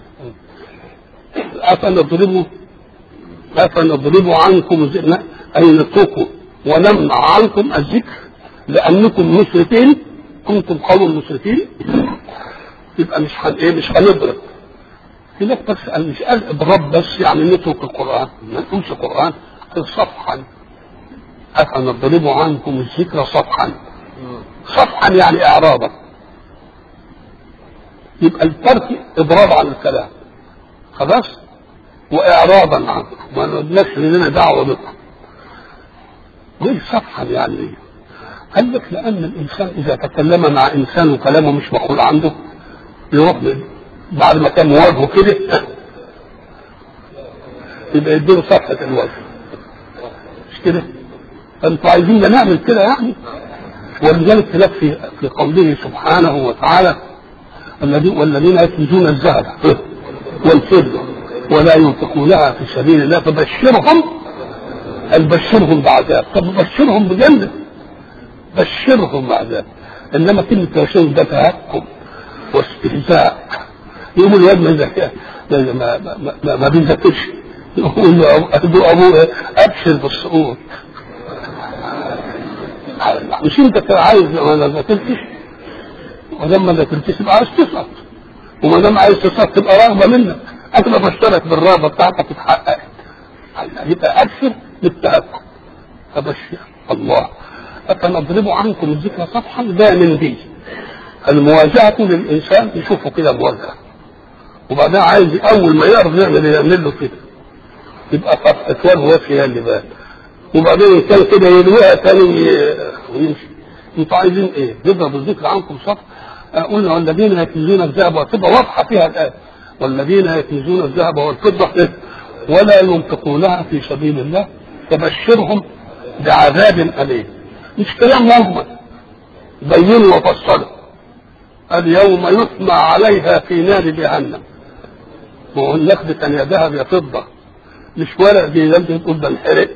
افنضربوا افنضربوا عنكم اي نتركوا ونمنع عنكم الذكر لانكم مسرفين كنتم قوم مسرفين يبقى مش هن ايه مش هنضرب هناك بس قال مش قال اضرب بس يعني نترك القران ما نقولش قران قال صفحا افنضرب عنكم الذكر صفحا صفحا يعني اعراضا يبقى الترك اضراب عن الكلام خلاص واعراضا عنكم ما نقولناش لنا دعوه بكم ليه صفحا يعني ايه؟ قال لك لان الانسان اذا تكلم مع انسان وكلامه مش مقبول عنده يروح بعد ما كان مواجهه كده يبقى يديله صفحه الوجه مش كده؟ فانتوا عايزين نعمل كده يعني ولذلك خلاف في في قوله سبحانه وتعالى الذين والذين يكنزون الذهب والفضه ولا ينفقونها في سبيل الله فبشرهم قال بشرهم بعذاب طب بشرهم بجنة بشرهم بعذاب انما كلمه تشاؤم ده تهكم واستهزاء يقول الواد ما ذاكر ما, ما, ما, ما بيذاكرش يقول له ابوه ابوه ابشر بالسقوط مش انت كان عايز ما ذاكرتش ولما ذاكرتش تبقى عايز تسقط وما دام عايز تسقط تبقى رغبه منك انت ما بشترك بالرغبه بتاعتك اتحققت يبقى ابشر بالتهكم ابشر الله أفنضرب عنكم الذكر صفحا ده من دي المواجهة للإنسان يشوفه كده مواجهة وبعدين عايز أول ما يعرف يعمل يعمل له كده يبقى صفحة وجه وجه اللي بال وبعدين كان كده يلويها تاني ويمشي انتوا عايزين ايه؟ نضرب الذكر عنكم صفحة قلنا والذين يكنزون الذهب والفضة واضحة فيها الآية والذين يكنزون الذهب والفضة ولا ينفقونها في سبيل الله فبشرهم بعذاب أليم مش كلام مجمل بينوا وفصلوا اليوم يحمى عليها في نار جهنم وهو النقد كان يا ذهب يا فضة مش ورق زي ده تقول ده انحرق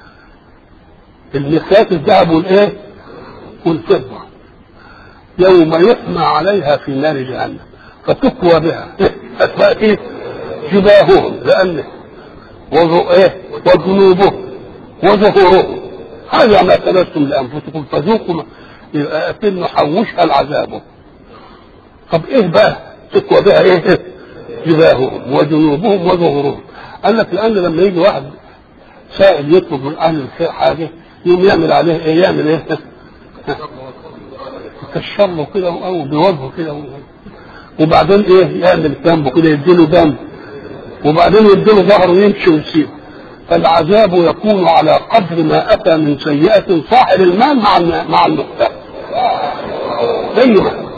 المخيات الذهب والايه والفضة يوم يحمى عليها في نار جهنم فتكوى بها فتأتي جباههم لأنه وضو ايه وجنوبهم وظهورهم هذا ما كنتم لانفسكم فذوقوا يبقى اكنه حوشها العذاب طب ايه بقى تقوى بها ايه جباههم وجنوبهم وظهورهم قال لك لان لما يجي واحد سائل يطلب من اهل الخير حاجه يقوم يعمل عليه ايه يعمل ايه يكشر له كده او بوجهه كده وبعدين ايه يعمل جنبه كده يديله جنب وبعدين يديله ظهره ويمشي ويسيبه فالعذاب يكون على قدر ما اتى من سيئه صاحب المال مع مع المختار زي ما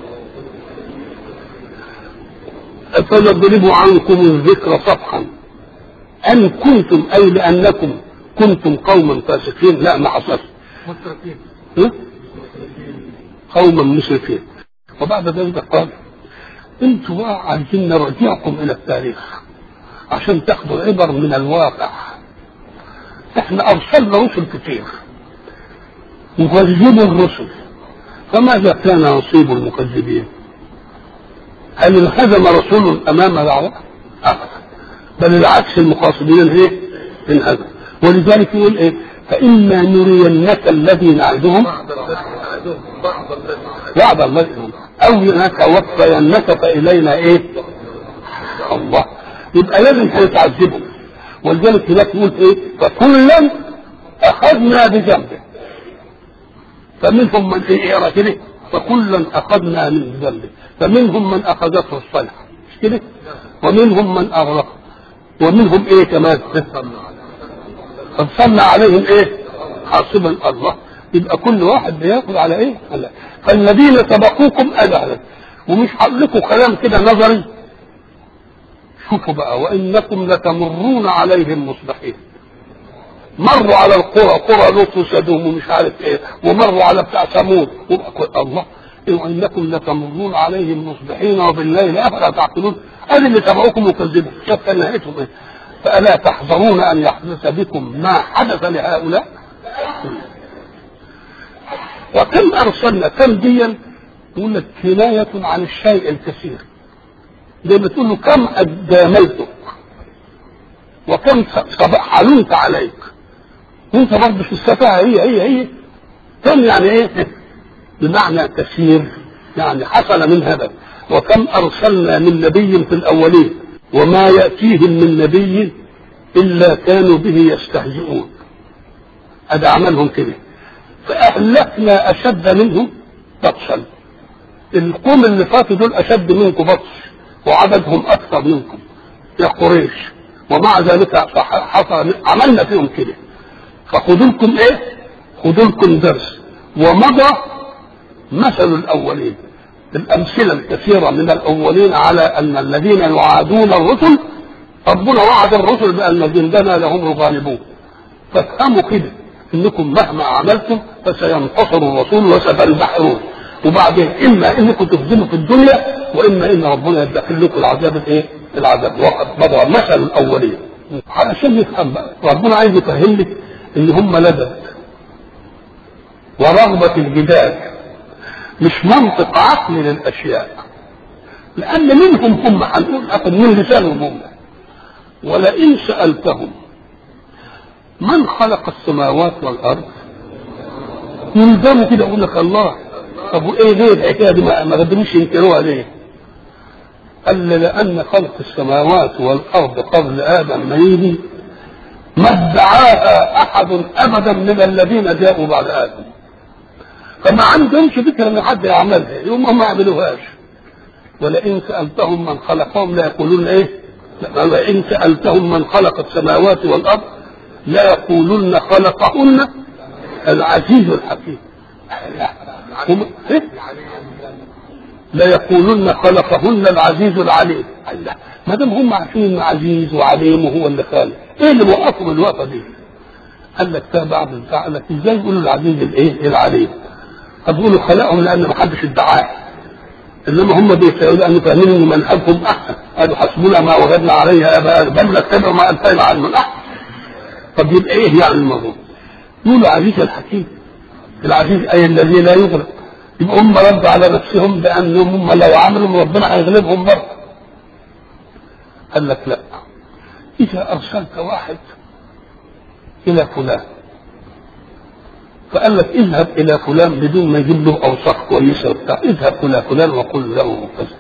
فنضرب عنكم الذكر صفحا ان كنتم اي لانكم كنتم قوما فاسقين لا ما حصلش قوما مسرفين وبعد ذلك قال انتوا بقى عايزين نرجعكم الى التاريخ عشان تاخدوا عبر من الواقع احنا ارسلنا رسل كتير مكذبوا الرسل فماذا كان نصيب المكذبين هل انهزم رسول امام دعوه ابدا بل العكس المقاصدين ايه انهزم ولذلك يقول ايه فاما نرينك الذي نعدهم بعض الذي او نتوفينك فالينا ايه الله يبقى لازم هيتعذبوا ولذلك هناك يقول ايه فكلا اخذنا بذنبه فمنهم من ايه اقرا كده فكلا اخذنا من ذنبه فمنهم من اخذته الصيحه مش كده ومنهم من اغرق ومنهم ايه كمان فصلنا عليهم ايه حاصبا الله يبقى كل واحد بياخذ على ايه على فالذين سبقوكم ادعوا ومش هقول لكم كلام كده نظري شوفوا بقى وانكم لتمرون عليهم مصبحين مروا على القرى قرى لوط وسدوم ومش عارف ايه ومروا على بتاع ثمود الله وانكم لتمرون عليهم مصبحين وبالليل افلا تعقلون هذه اللي تبعوكم مكذبون شوف كان نهايتهم ايه فالا تحذرون ان يحدث بكم ما حدث لهؤلاء وكم ارسلنا كم ديا يقول لك كنايه عن الشيء الكثير زي ما تقول له كم أداميتك وكم حلمت عليك وانت برضه في السفاهة هي هي هي كم يعني ايه بمعنى كثير يعني حصل من هذا وكم أرسلنا من نبي في الأولين وما يأتيهم من نبي إلا كانوا به يستهزئون هذا عملهم كده فأهلكنا أشد منهم بطشا القوم اللي فاتوا دول أشد منكم بطش وعددهم اكثر منكم يا قريش ومع ذلك حصل عملنا فيهم كده فخذوا لكم ايه؟ خذوا لكم درس ومضى مثل الاولين الامثله الكثيره من الاولين على ان الذين يعادون الرسل ربنا وعد الرسل بان جندنا لهم الغالبون فافهموا كده انكم مهما عملتم فسينتصر الرسول وستنبحرون وبعدين اما انكم تخدموا في الدنيا واما ان ربنا يدخل لكم العذاب الايه؟ العذاب وقد مضى مثل الاولين علشان نفهم بقى ربنا عايز يفهم لك ان هم لدى ورغبه الجدال مش منطق عقلي للاشياء لان منهم هم هنقول اخذ من لسانهم هم ولئن سالتهم من خلق السماوات والارض يلزموا كده يقول لك الله طب وايه ليه الحكايه دي ما ما قدروش ينكروها ليه؟ قال لي لان خلق السماوات والارض قبل ادم ما يجي ما ادعاها احد ابدا من الذين جاءوا بعد ادم فما عندهمش فكره ان حد يعملها يوم ما يعملوهاش ولئن سالتهم من خلقهم لا يقولون ايه؟ ولئن سالتهم من خلق السماوات والارض لا يقولون خلقهن العزيز الحكيم هم إيه؟ لا يقولون خلقهن العزيز العليم الله ما دام هم عارفين انه عزيز وعليم وهو اللي خالق ايه اللي موقفهم الوقفه دي؟ قال لك ده بعد البتاع قال لك ازاي يقولوا العزيز الايه؟ العليم؟ هتقولوا خلقهم لان ما حدش ادعاه انما هم بيسالوا لان فاهمين ان منهجهم احسن قالوا حسبنا ما وجدنا عليه اباءنا بل نتبع ما الفينا عنه الاحسن طب يبقى ايه يعني الموضوع؟ يقولوا عزيز الحكيم العزيز اي الذي لا يغلب يبقى هم ردوا على نفسهم بانهم هم لو عملوا ربنا هيغلبهم برضه قال لك لا اذا ارسلت واحد الى فلان فقال لك اذهب الى فلان بدون ما يجيب له اوصاف كويسه وبتاع اذهب الى فلان وقل له كذا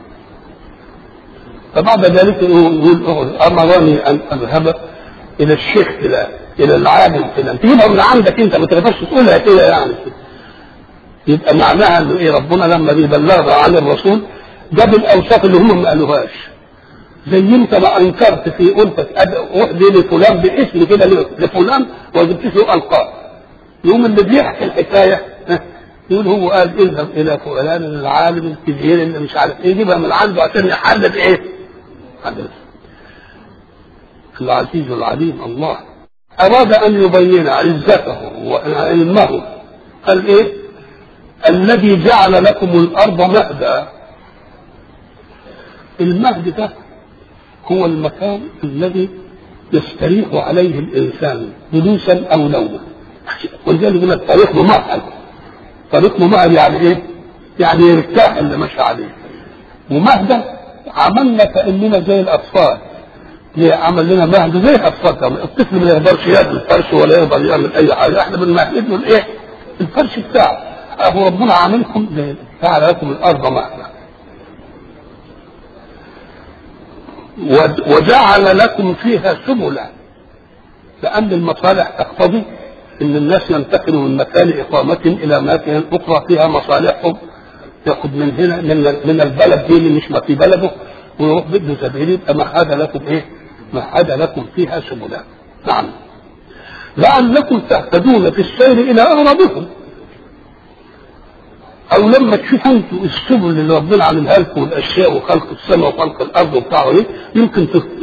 فبعد ذلك يقول امرني ان اذهب الى الشيخ فلان الى العالم فلان تجيبها من عندك انت ما تقدرش تقولها كده يعني يبقى معناها انه ايه ربنا لما بيبلغها عن الرسول جاب الاوصاف اللي هم ما قالوهاش زي انت ما انكرت في قلت احدي لفلان باسم كده لفلان وما جبتش له القاب يوم اللي بيحكي الحكايه يقول هو قال اذهب الى فلان العالم الكبير اللي مش عارف ايه يجيبها من عنده عشان يحلل ايه؟ حدث العزيز العليم الله أراد أن يبين عزته وعلمه قال إيه؟ الذي جعل لكم الأرض مهدا المهد ده هو المكان الذي يستريح عليه الإنسان جلوسا أو نوما ولذلك يقول لك طريق ممهد طريق ممهد يعني إيه؟ يعني يرتاح اللي ماشي عليه ومهدا عملنا كأننا زي الأطفال عمل لنا مهد زي الاطفال الطفل ما يقدرش ياكل الفرش ولا يقدر يعمل اي حاجه احنا بنمهد له الايه؟ الفرش بتاعه ابو ربنا عاملكم زي جعل لكم الارض مهدا وجعل لكم فيها سبلا لان المصالح تقتضي ان الناس ينتقلوا من مكان اقامه الى مكان اخرى فيها مصالحهم ياخذ من هنا من من البلد دي اللي مش في بلده ويروح بده سبيل يبقى مهد لكم ايه؟ مهد لكم فيها سبلا نعم لعلكم تهتدون في السير الى اغراضكم او لما تشوفوا انتوا السبل اللي ربنا عاملها لكم والاشياء وخلق السماء وخلق الارض وبتاع ايه يمكن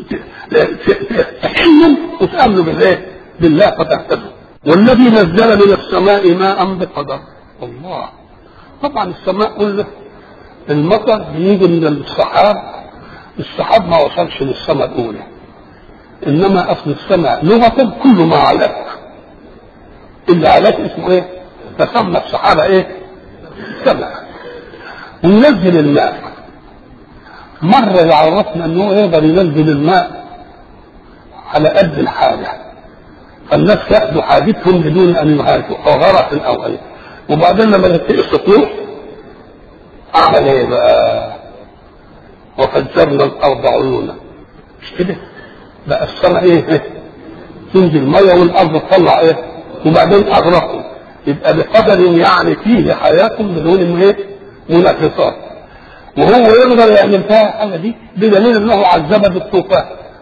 تحلوا وتامنوا بالايه؟ بالله فتهتدوا والذي نزل من السماء ماء بقدر الله طبعا السماء قلنا المطر بيجي من السحاب السحاب ما وصلش للسماء الاولى انما اصل السماء لغه كل ما علاك اللي علاك اسمه ايه فسمى السحابه ايه سماء وينزل الماء مرة يعرفنا انه يقدر ينزل الماء على قد الحاجة فالناس ياخدوا حاجتهم بدون ان يهاجوا او غرق او اي وبعدين لما يتقي السطوح اعمل ايه بقى وفجرنا الارض عيونا مش كده بقى السماء ايه تنزل ميه والارض تطلع ايه وبعدين اغرقوا يبقى بقدر يعني فيه حياكم بدون ايه منافسات وهو يقدر يعمل فيها الحاجه دي بدليل انه عذب بالطوفان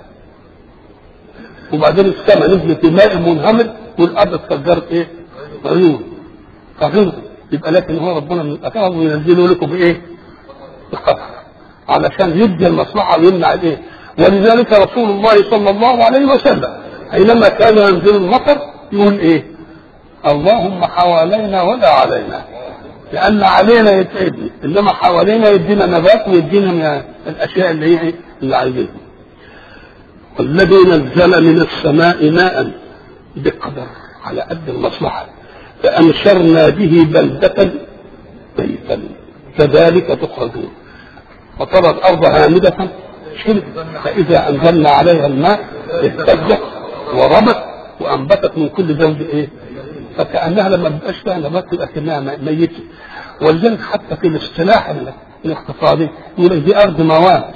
وبعدين السماء نزلت الماء المنهمر والارض اتفجرت ايه؟ عيون فغرق يبقى لكن هو ربنا من الاكرم وينزله لكم بايه؟ بقدر علشان يدي المصلحه ويمنع الايه؟ ولذلك رسول الله صلى الله عليه وسلم حينما كان ينزل المطر يقول ايه؟ اللهم حوالينا ولا علينا لان علينا يتعبني انما حوالينا يدينا نبات ويدينا من الاشياء اللي هي اللي عايزينها والذي نزل من السماء ماء بقدر على قد المصلحه فانشرنا به بلده ميتا كذلك تخرجون وترى الارض هامده شرب فاذا انزلنا عليها الماء اهتزت وربت وانبتت من كل زوج ايه فكانها لما بتبقاش فيها نبات تبقى كانها ميته ولذلك حتى في الاصطلاح الاقتصادي يقول لك دي ارض موات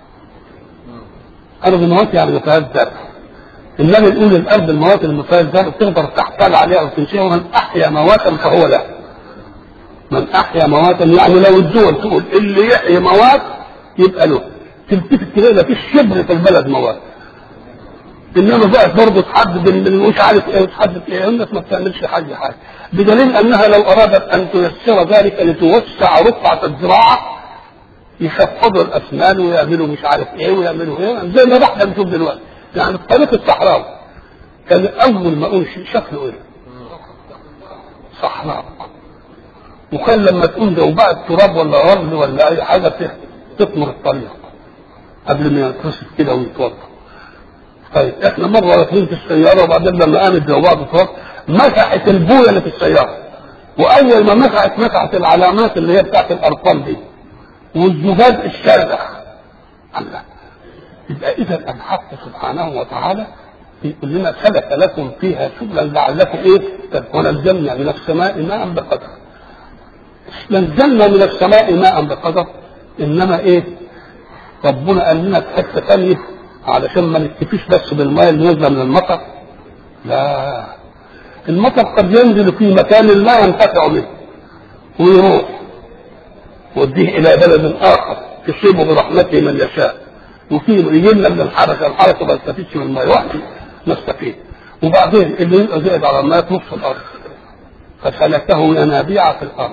ارض موات يعني ما فيهاش زرع انما نقول الارض الموات اللي ما فيهاش زرع تقدر تحتال عليها وتنشئها ومن احيا مواتا فهو له من احيا مواتا يعني لو الدول تقول اللي يحيي موات يبقى له تلتفت تلاقي ما فيش شبر في البلد موات انما بقى برضه تحدد ان مش عارف ايه وتحدد ايه الناس ما بتعملش حاجه حاجه بدليل انها لو ارادت ان تيسر ذلك لتوسع رقعه الزراعه يخفضوا الاسنان ويعملوا مش عارف ايه ويعملوا ايه زي ما احنا بنشوف دلوقتي يعني الطريق الصحراوي كان اول ما اقول شكله ايه؟ صحراء وكان لما تقوم ده وبقى التراب ولا رمل ولا اي حاجه تطمر الطريق قبل ما ينتصف كده ويتوضا طيب احنا مره راكبين في السياره وبعدين لما قامت زي بعض التراب مسحت البويه اللي في السياره واول ما مسحت مسحت العلامات اللي هي بتاعت الارقام دي والزجاج الشارع الله يبقى اذا الحق سبحانه وتعالى يقول لنا سلك لكم فيها سبلا لعلكم ايه ونزلنا من السماء ماء بقدر نزلنا من السماء ماء بقدر انما ايه ربنا قال لنا في حته ثانيه علشان ما نكتفيش بس بالماء اللي نزل من المطر لا المطر قد ينزل في مكان لا ينتفع به ويروح يوديه الى بلد اخر يصيب برحمته من يشاء وفي يجينا من الحركه الحركه ما يستفيدش من الماء وحده نستفيد وبعدين اللي يبقى زائد على الماء في نص الارض فسلكه ينابيع في الارض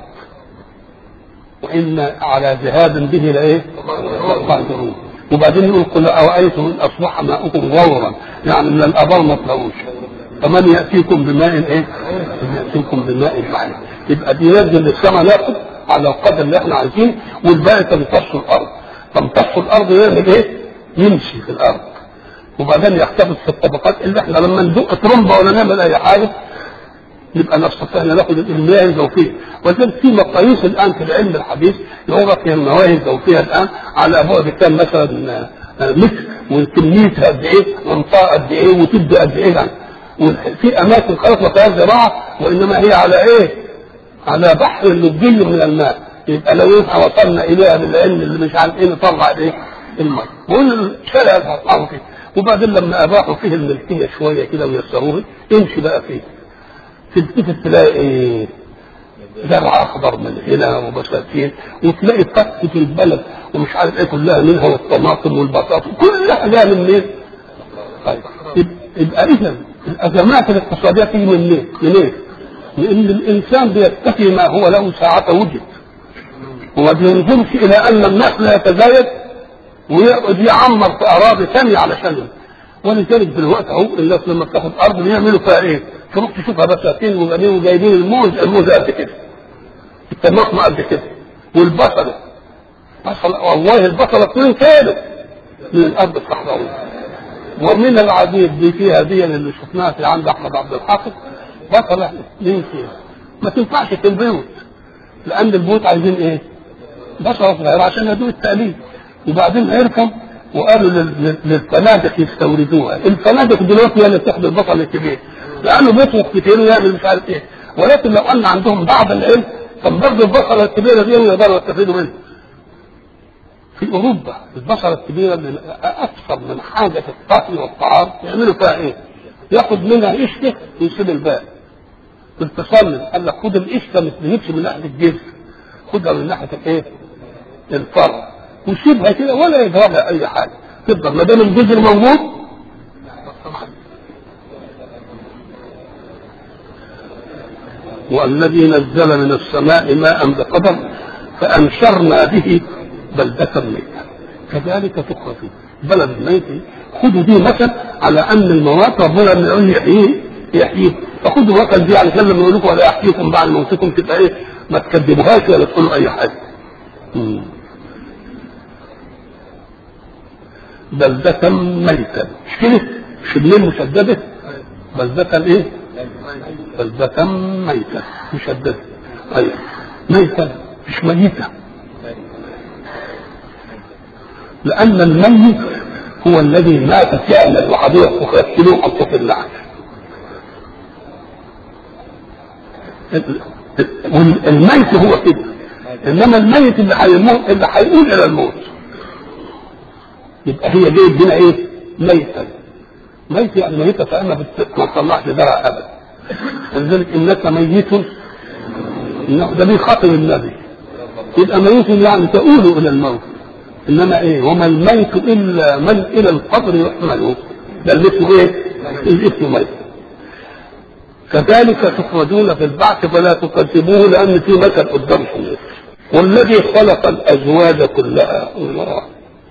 وان على ذهاب به لايه؟ قادرون وبعدين يقول قل ارايتم ان اصبح ماؤكم غورا يعني من الابار ما تلاقوش فمن ياتيكم بماء ايه؟ من ياتيكم بماء معين يبقى بينزل السماء ناخد على القدر اللي احنا عايزينه والباقي تمتص الارض تمتص الارض يعمل ايه؟ يمشي في الارض وبعدين يحتفظ في الطبقات اللي احنا لما ندق ترمبه ولا نعمل اي حاجه نبقى نستطيع ان ناخد المياه الجوفيه ولذلك في مقاييس الان في العلم الحديث يعرف هي المياه الجوفيه الان على بعد كام مثلا متر وكميتها قد ايه منطقه قد ايه وتبدا قد ايه يعني وفي اماكن خلاص ما فيهاش زراعه وانما هي على ايه؟ على بحر اللجي من الماء يبقى لو ينفع وصلنا اليها بالعلم اللي مش عارف ايه نطلع ايه؟ الماء وقلنا الشارع هتطلعوا فيه وبعدين لما اباحوا فيه الملكيه شويه كده ويسروه امشي بقى فيه تلتفت تلاقي ايه زرع اخضر من هنا وبساتين وتلاقي فتحة البلد ومش عارف ايه كلها منها والطماطم والبطاطا كلها جايه من منين؟ طيب يبقى اذا الازمات الاقتصاديه تيجي من ليه؟ من ايه؟ لان الانسان بيكتفي ما هو له ساعة وجد وما بينظرش الى ان النسل يتزايد ويقعد يعمر في اراضي ثانيه علشان ولذلك دلوقتي اهو الناس لما بتاخد ارض بيعملوا فيها ايه؟ تروح تشوفها بساتين وجايبين وجايبين الموز الموز قد كده الطماطم قد كده والبصله بصل والله البصله 2 كيلو من الارض الصحراويه ومن العجيب دي فيها دي اللي شفناها في عند احمد عبد الحافظ بصله 2 كيلو ما تنفعش في البيوت لان البيوت عايزين ايه؟ بصله صغيره عشان يدوق التأليف وبعدين هيركب وقالوا للفنادق يستوردوها الفنادق دلوقتي هي اللي بتاخد البصل الكبير لانه بيطبخ كتير ويعمل مش عارف ايه ولكن لو ان عندهم بعض العلم كان برضه البصله الكبيره دي يقدروا يستفيدوا منها في اوروبا البصله الكبيره اللي اكثر من حاجه في الطهي والطعام يعملوا فيها ايه؟ ياخد منها قشطه ويسيب الباقي بالتصلب قال لك خد القشطه ما تجيبش من ناحيه الجسم خدها من ناحيه الايه؟ الفرع وسيبها كده ولا يجرى اي حاجه تفضل ما دام الجذر موجود والذي نزل من السماء ماء بقدر فانشرنا به بلدة ميتا كذلك تخرجون بلد ميت خذوا دي مثل على ان الموات ربنا من يقول يحييه يحييه فخذوا مثل دي علشان لما يقول لكم ولا يحييكم بعد موتكم تبقى ايه ما تكذبوهاش ولا تقولوا اي حاجه. مم. بلدة ميتا مش كده؟ مش منين مشددة؟ بلدة ايه؟ بلدة ميتة مشددة أيوة ميتة مش ميتة لأن الميت هو الذي مات فعلا وحضيره وغسلوه حطوه في النعش الميت هو كده انما الميت اللي هيموت اللي هيقول الى الموت يبقى هي دي هنا ايه؟ ميتا ميت يعني ميتة فأنا ما تطلعش درع أبدا ولذلك إنك ميت إنه ده بيخاطب النبي يبقى ميت يعني تؤول إلى الموت إنما إيه وما الميت إلا من إلى القبر يحمله ده اللي اسمه إيه؟ الاسم ميت كذلك تخرجون في البعث فلا تكذبوه لأن في مثل قدامكم والذي خلق الأزواج كلها الله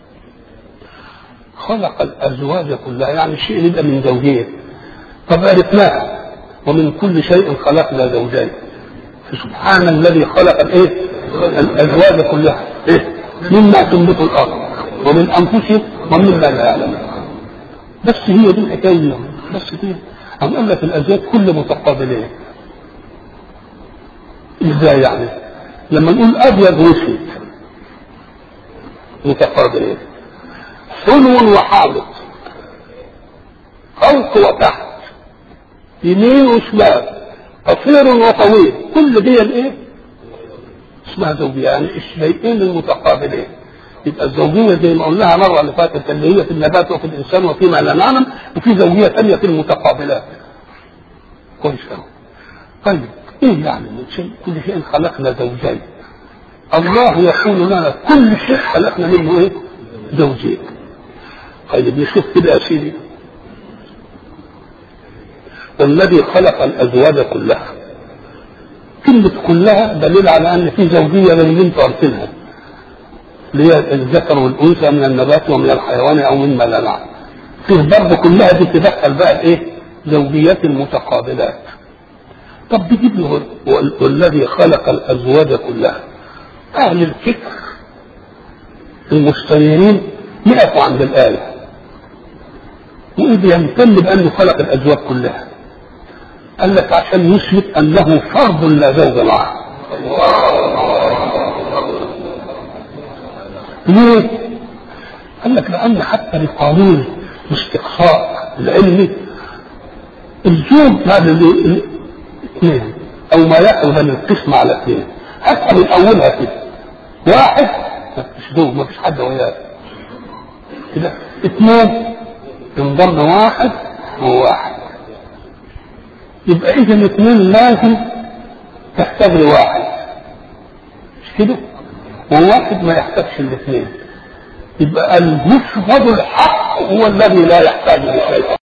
خلق الازواج كلها يعني الشيء يبقى من زوجين طب عرفناها ومن كل شيء خلقنا زوجين سبحان الذي خلق الايه الازواج كلها ايه مما تنبت الارض ومن انفسهم ومما لا يعلمون بس هي دي الحكايه بس كده أم قال لك الازواج كل متقابلين ازاي يعني لما نقول ابيض واسود متقابلين حلو وحامض فوق وتحت يمين وشمال قصير وطويل كل دي الايه؟ اسمها زوجيه يعني الشيئين المتقابلين يبقى الزوجيه زي ما قلناها المره اللي فاتت اللي هي في النبات وفي الانسان وفيما لا نعلم وفي زوجيه ثانيه في المتقابلات كويس قوي طيب ايه يعني من شيء كل شيء خلقنا زوجين الله يقول لنا كل شيء خلقنا منه ايه؟ زوجين طيب نشوف كده يا سيدي والذي خلق الازواج كلها كلمة كلها دليل على ان في زوجية بين اللي انتوا عارفينها اللي هي الذكر والانثى من النبات ومن الحيوان او مما لا نعلم فيه برضه كلها دي تدخل بقى الايه؟ زوجيات المتقابلات طب بيجيب له والذي خلق الازواج كلها اهل الفكر المستنيرين يقفوا عند الايه وإذ يمتن بأنه خلق الأزواج كلها قال لك عشان يثبت أنه فرد لا زوج معه ليه؟ قال لك لأن حتى لقانون الاستقصاء العلمي الزوج هذا الاثنين أو ما يأخذ من القسم على اثنين حتى من أولها كده واحد ما فيش زوج ما فيش حد وياه كده اثنين انضم واحد وواحد يبقى اذا اثنين لازم تحتاج لواحد مش كده وواحد ما يحتاجش الاثنين يبقى المفرد الحق هو الذي لا يحتاج لشيء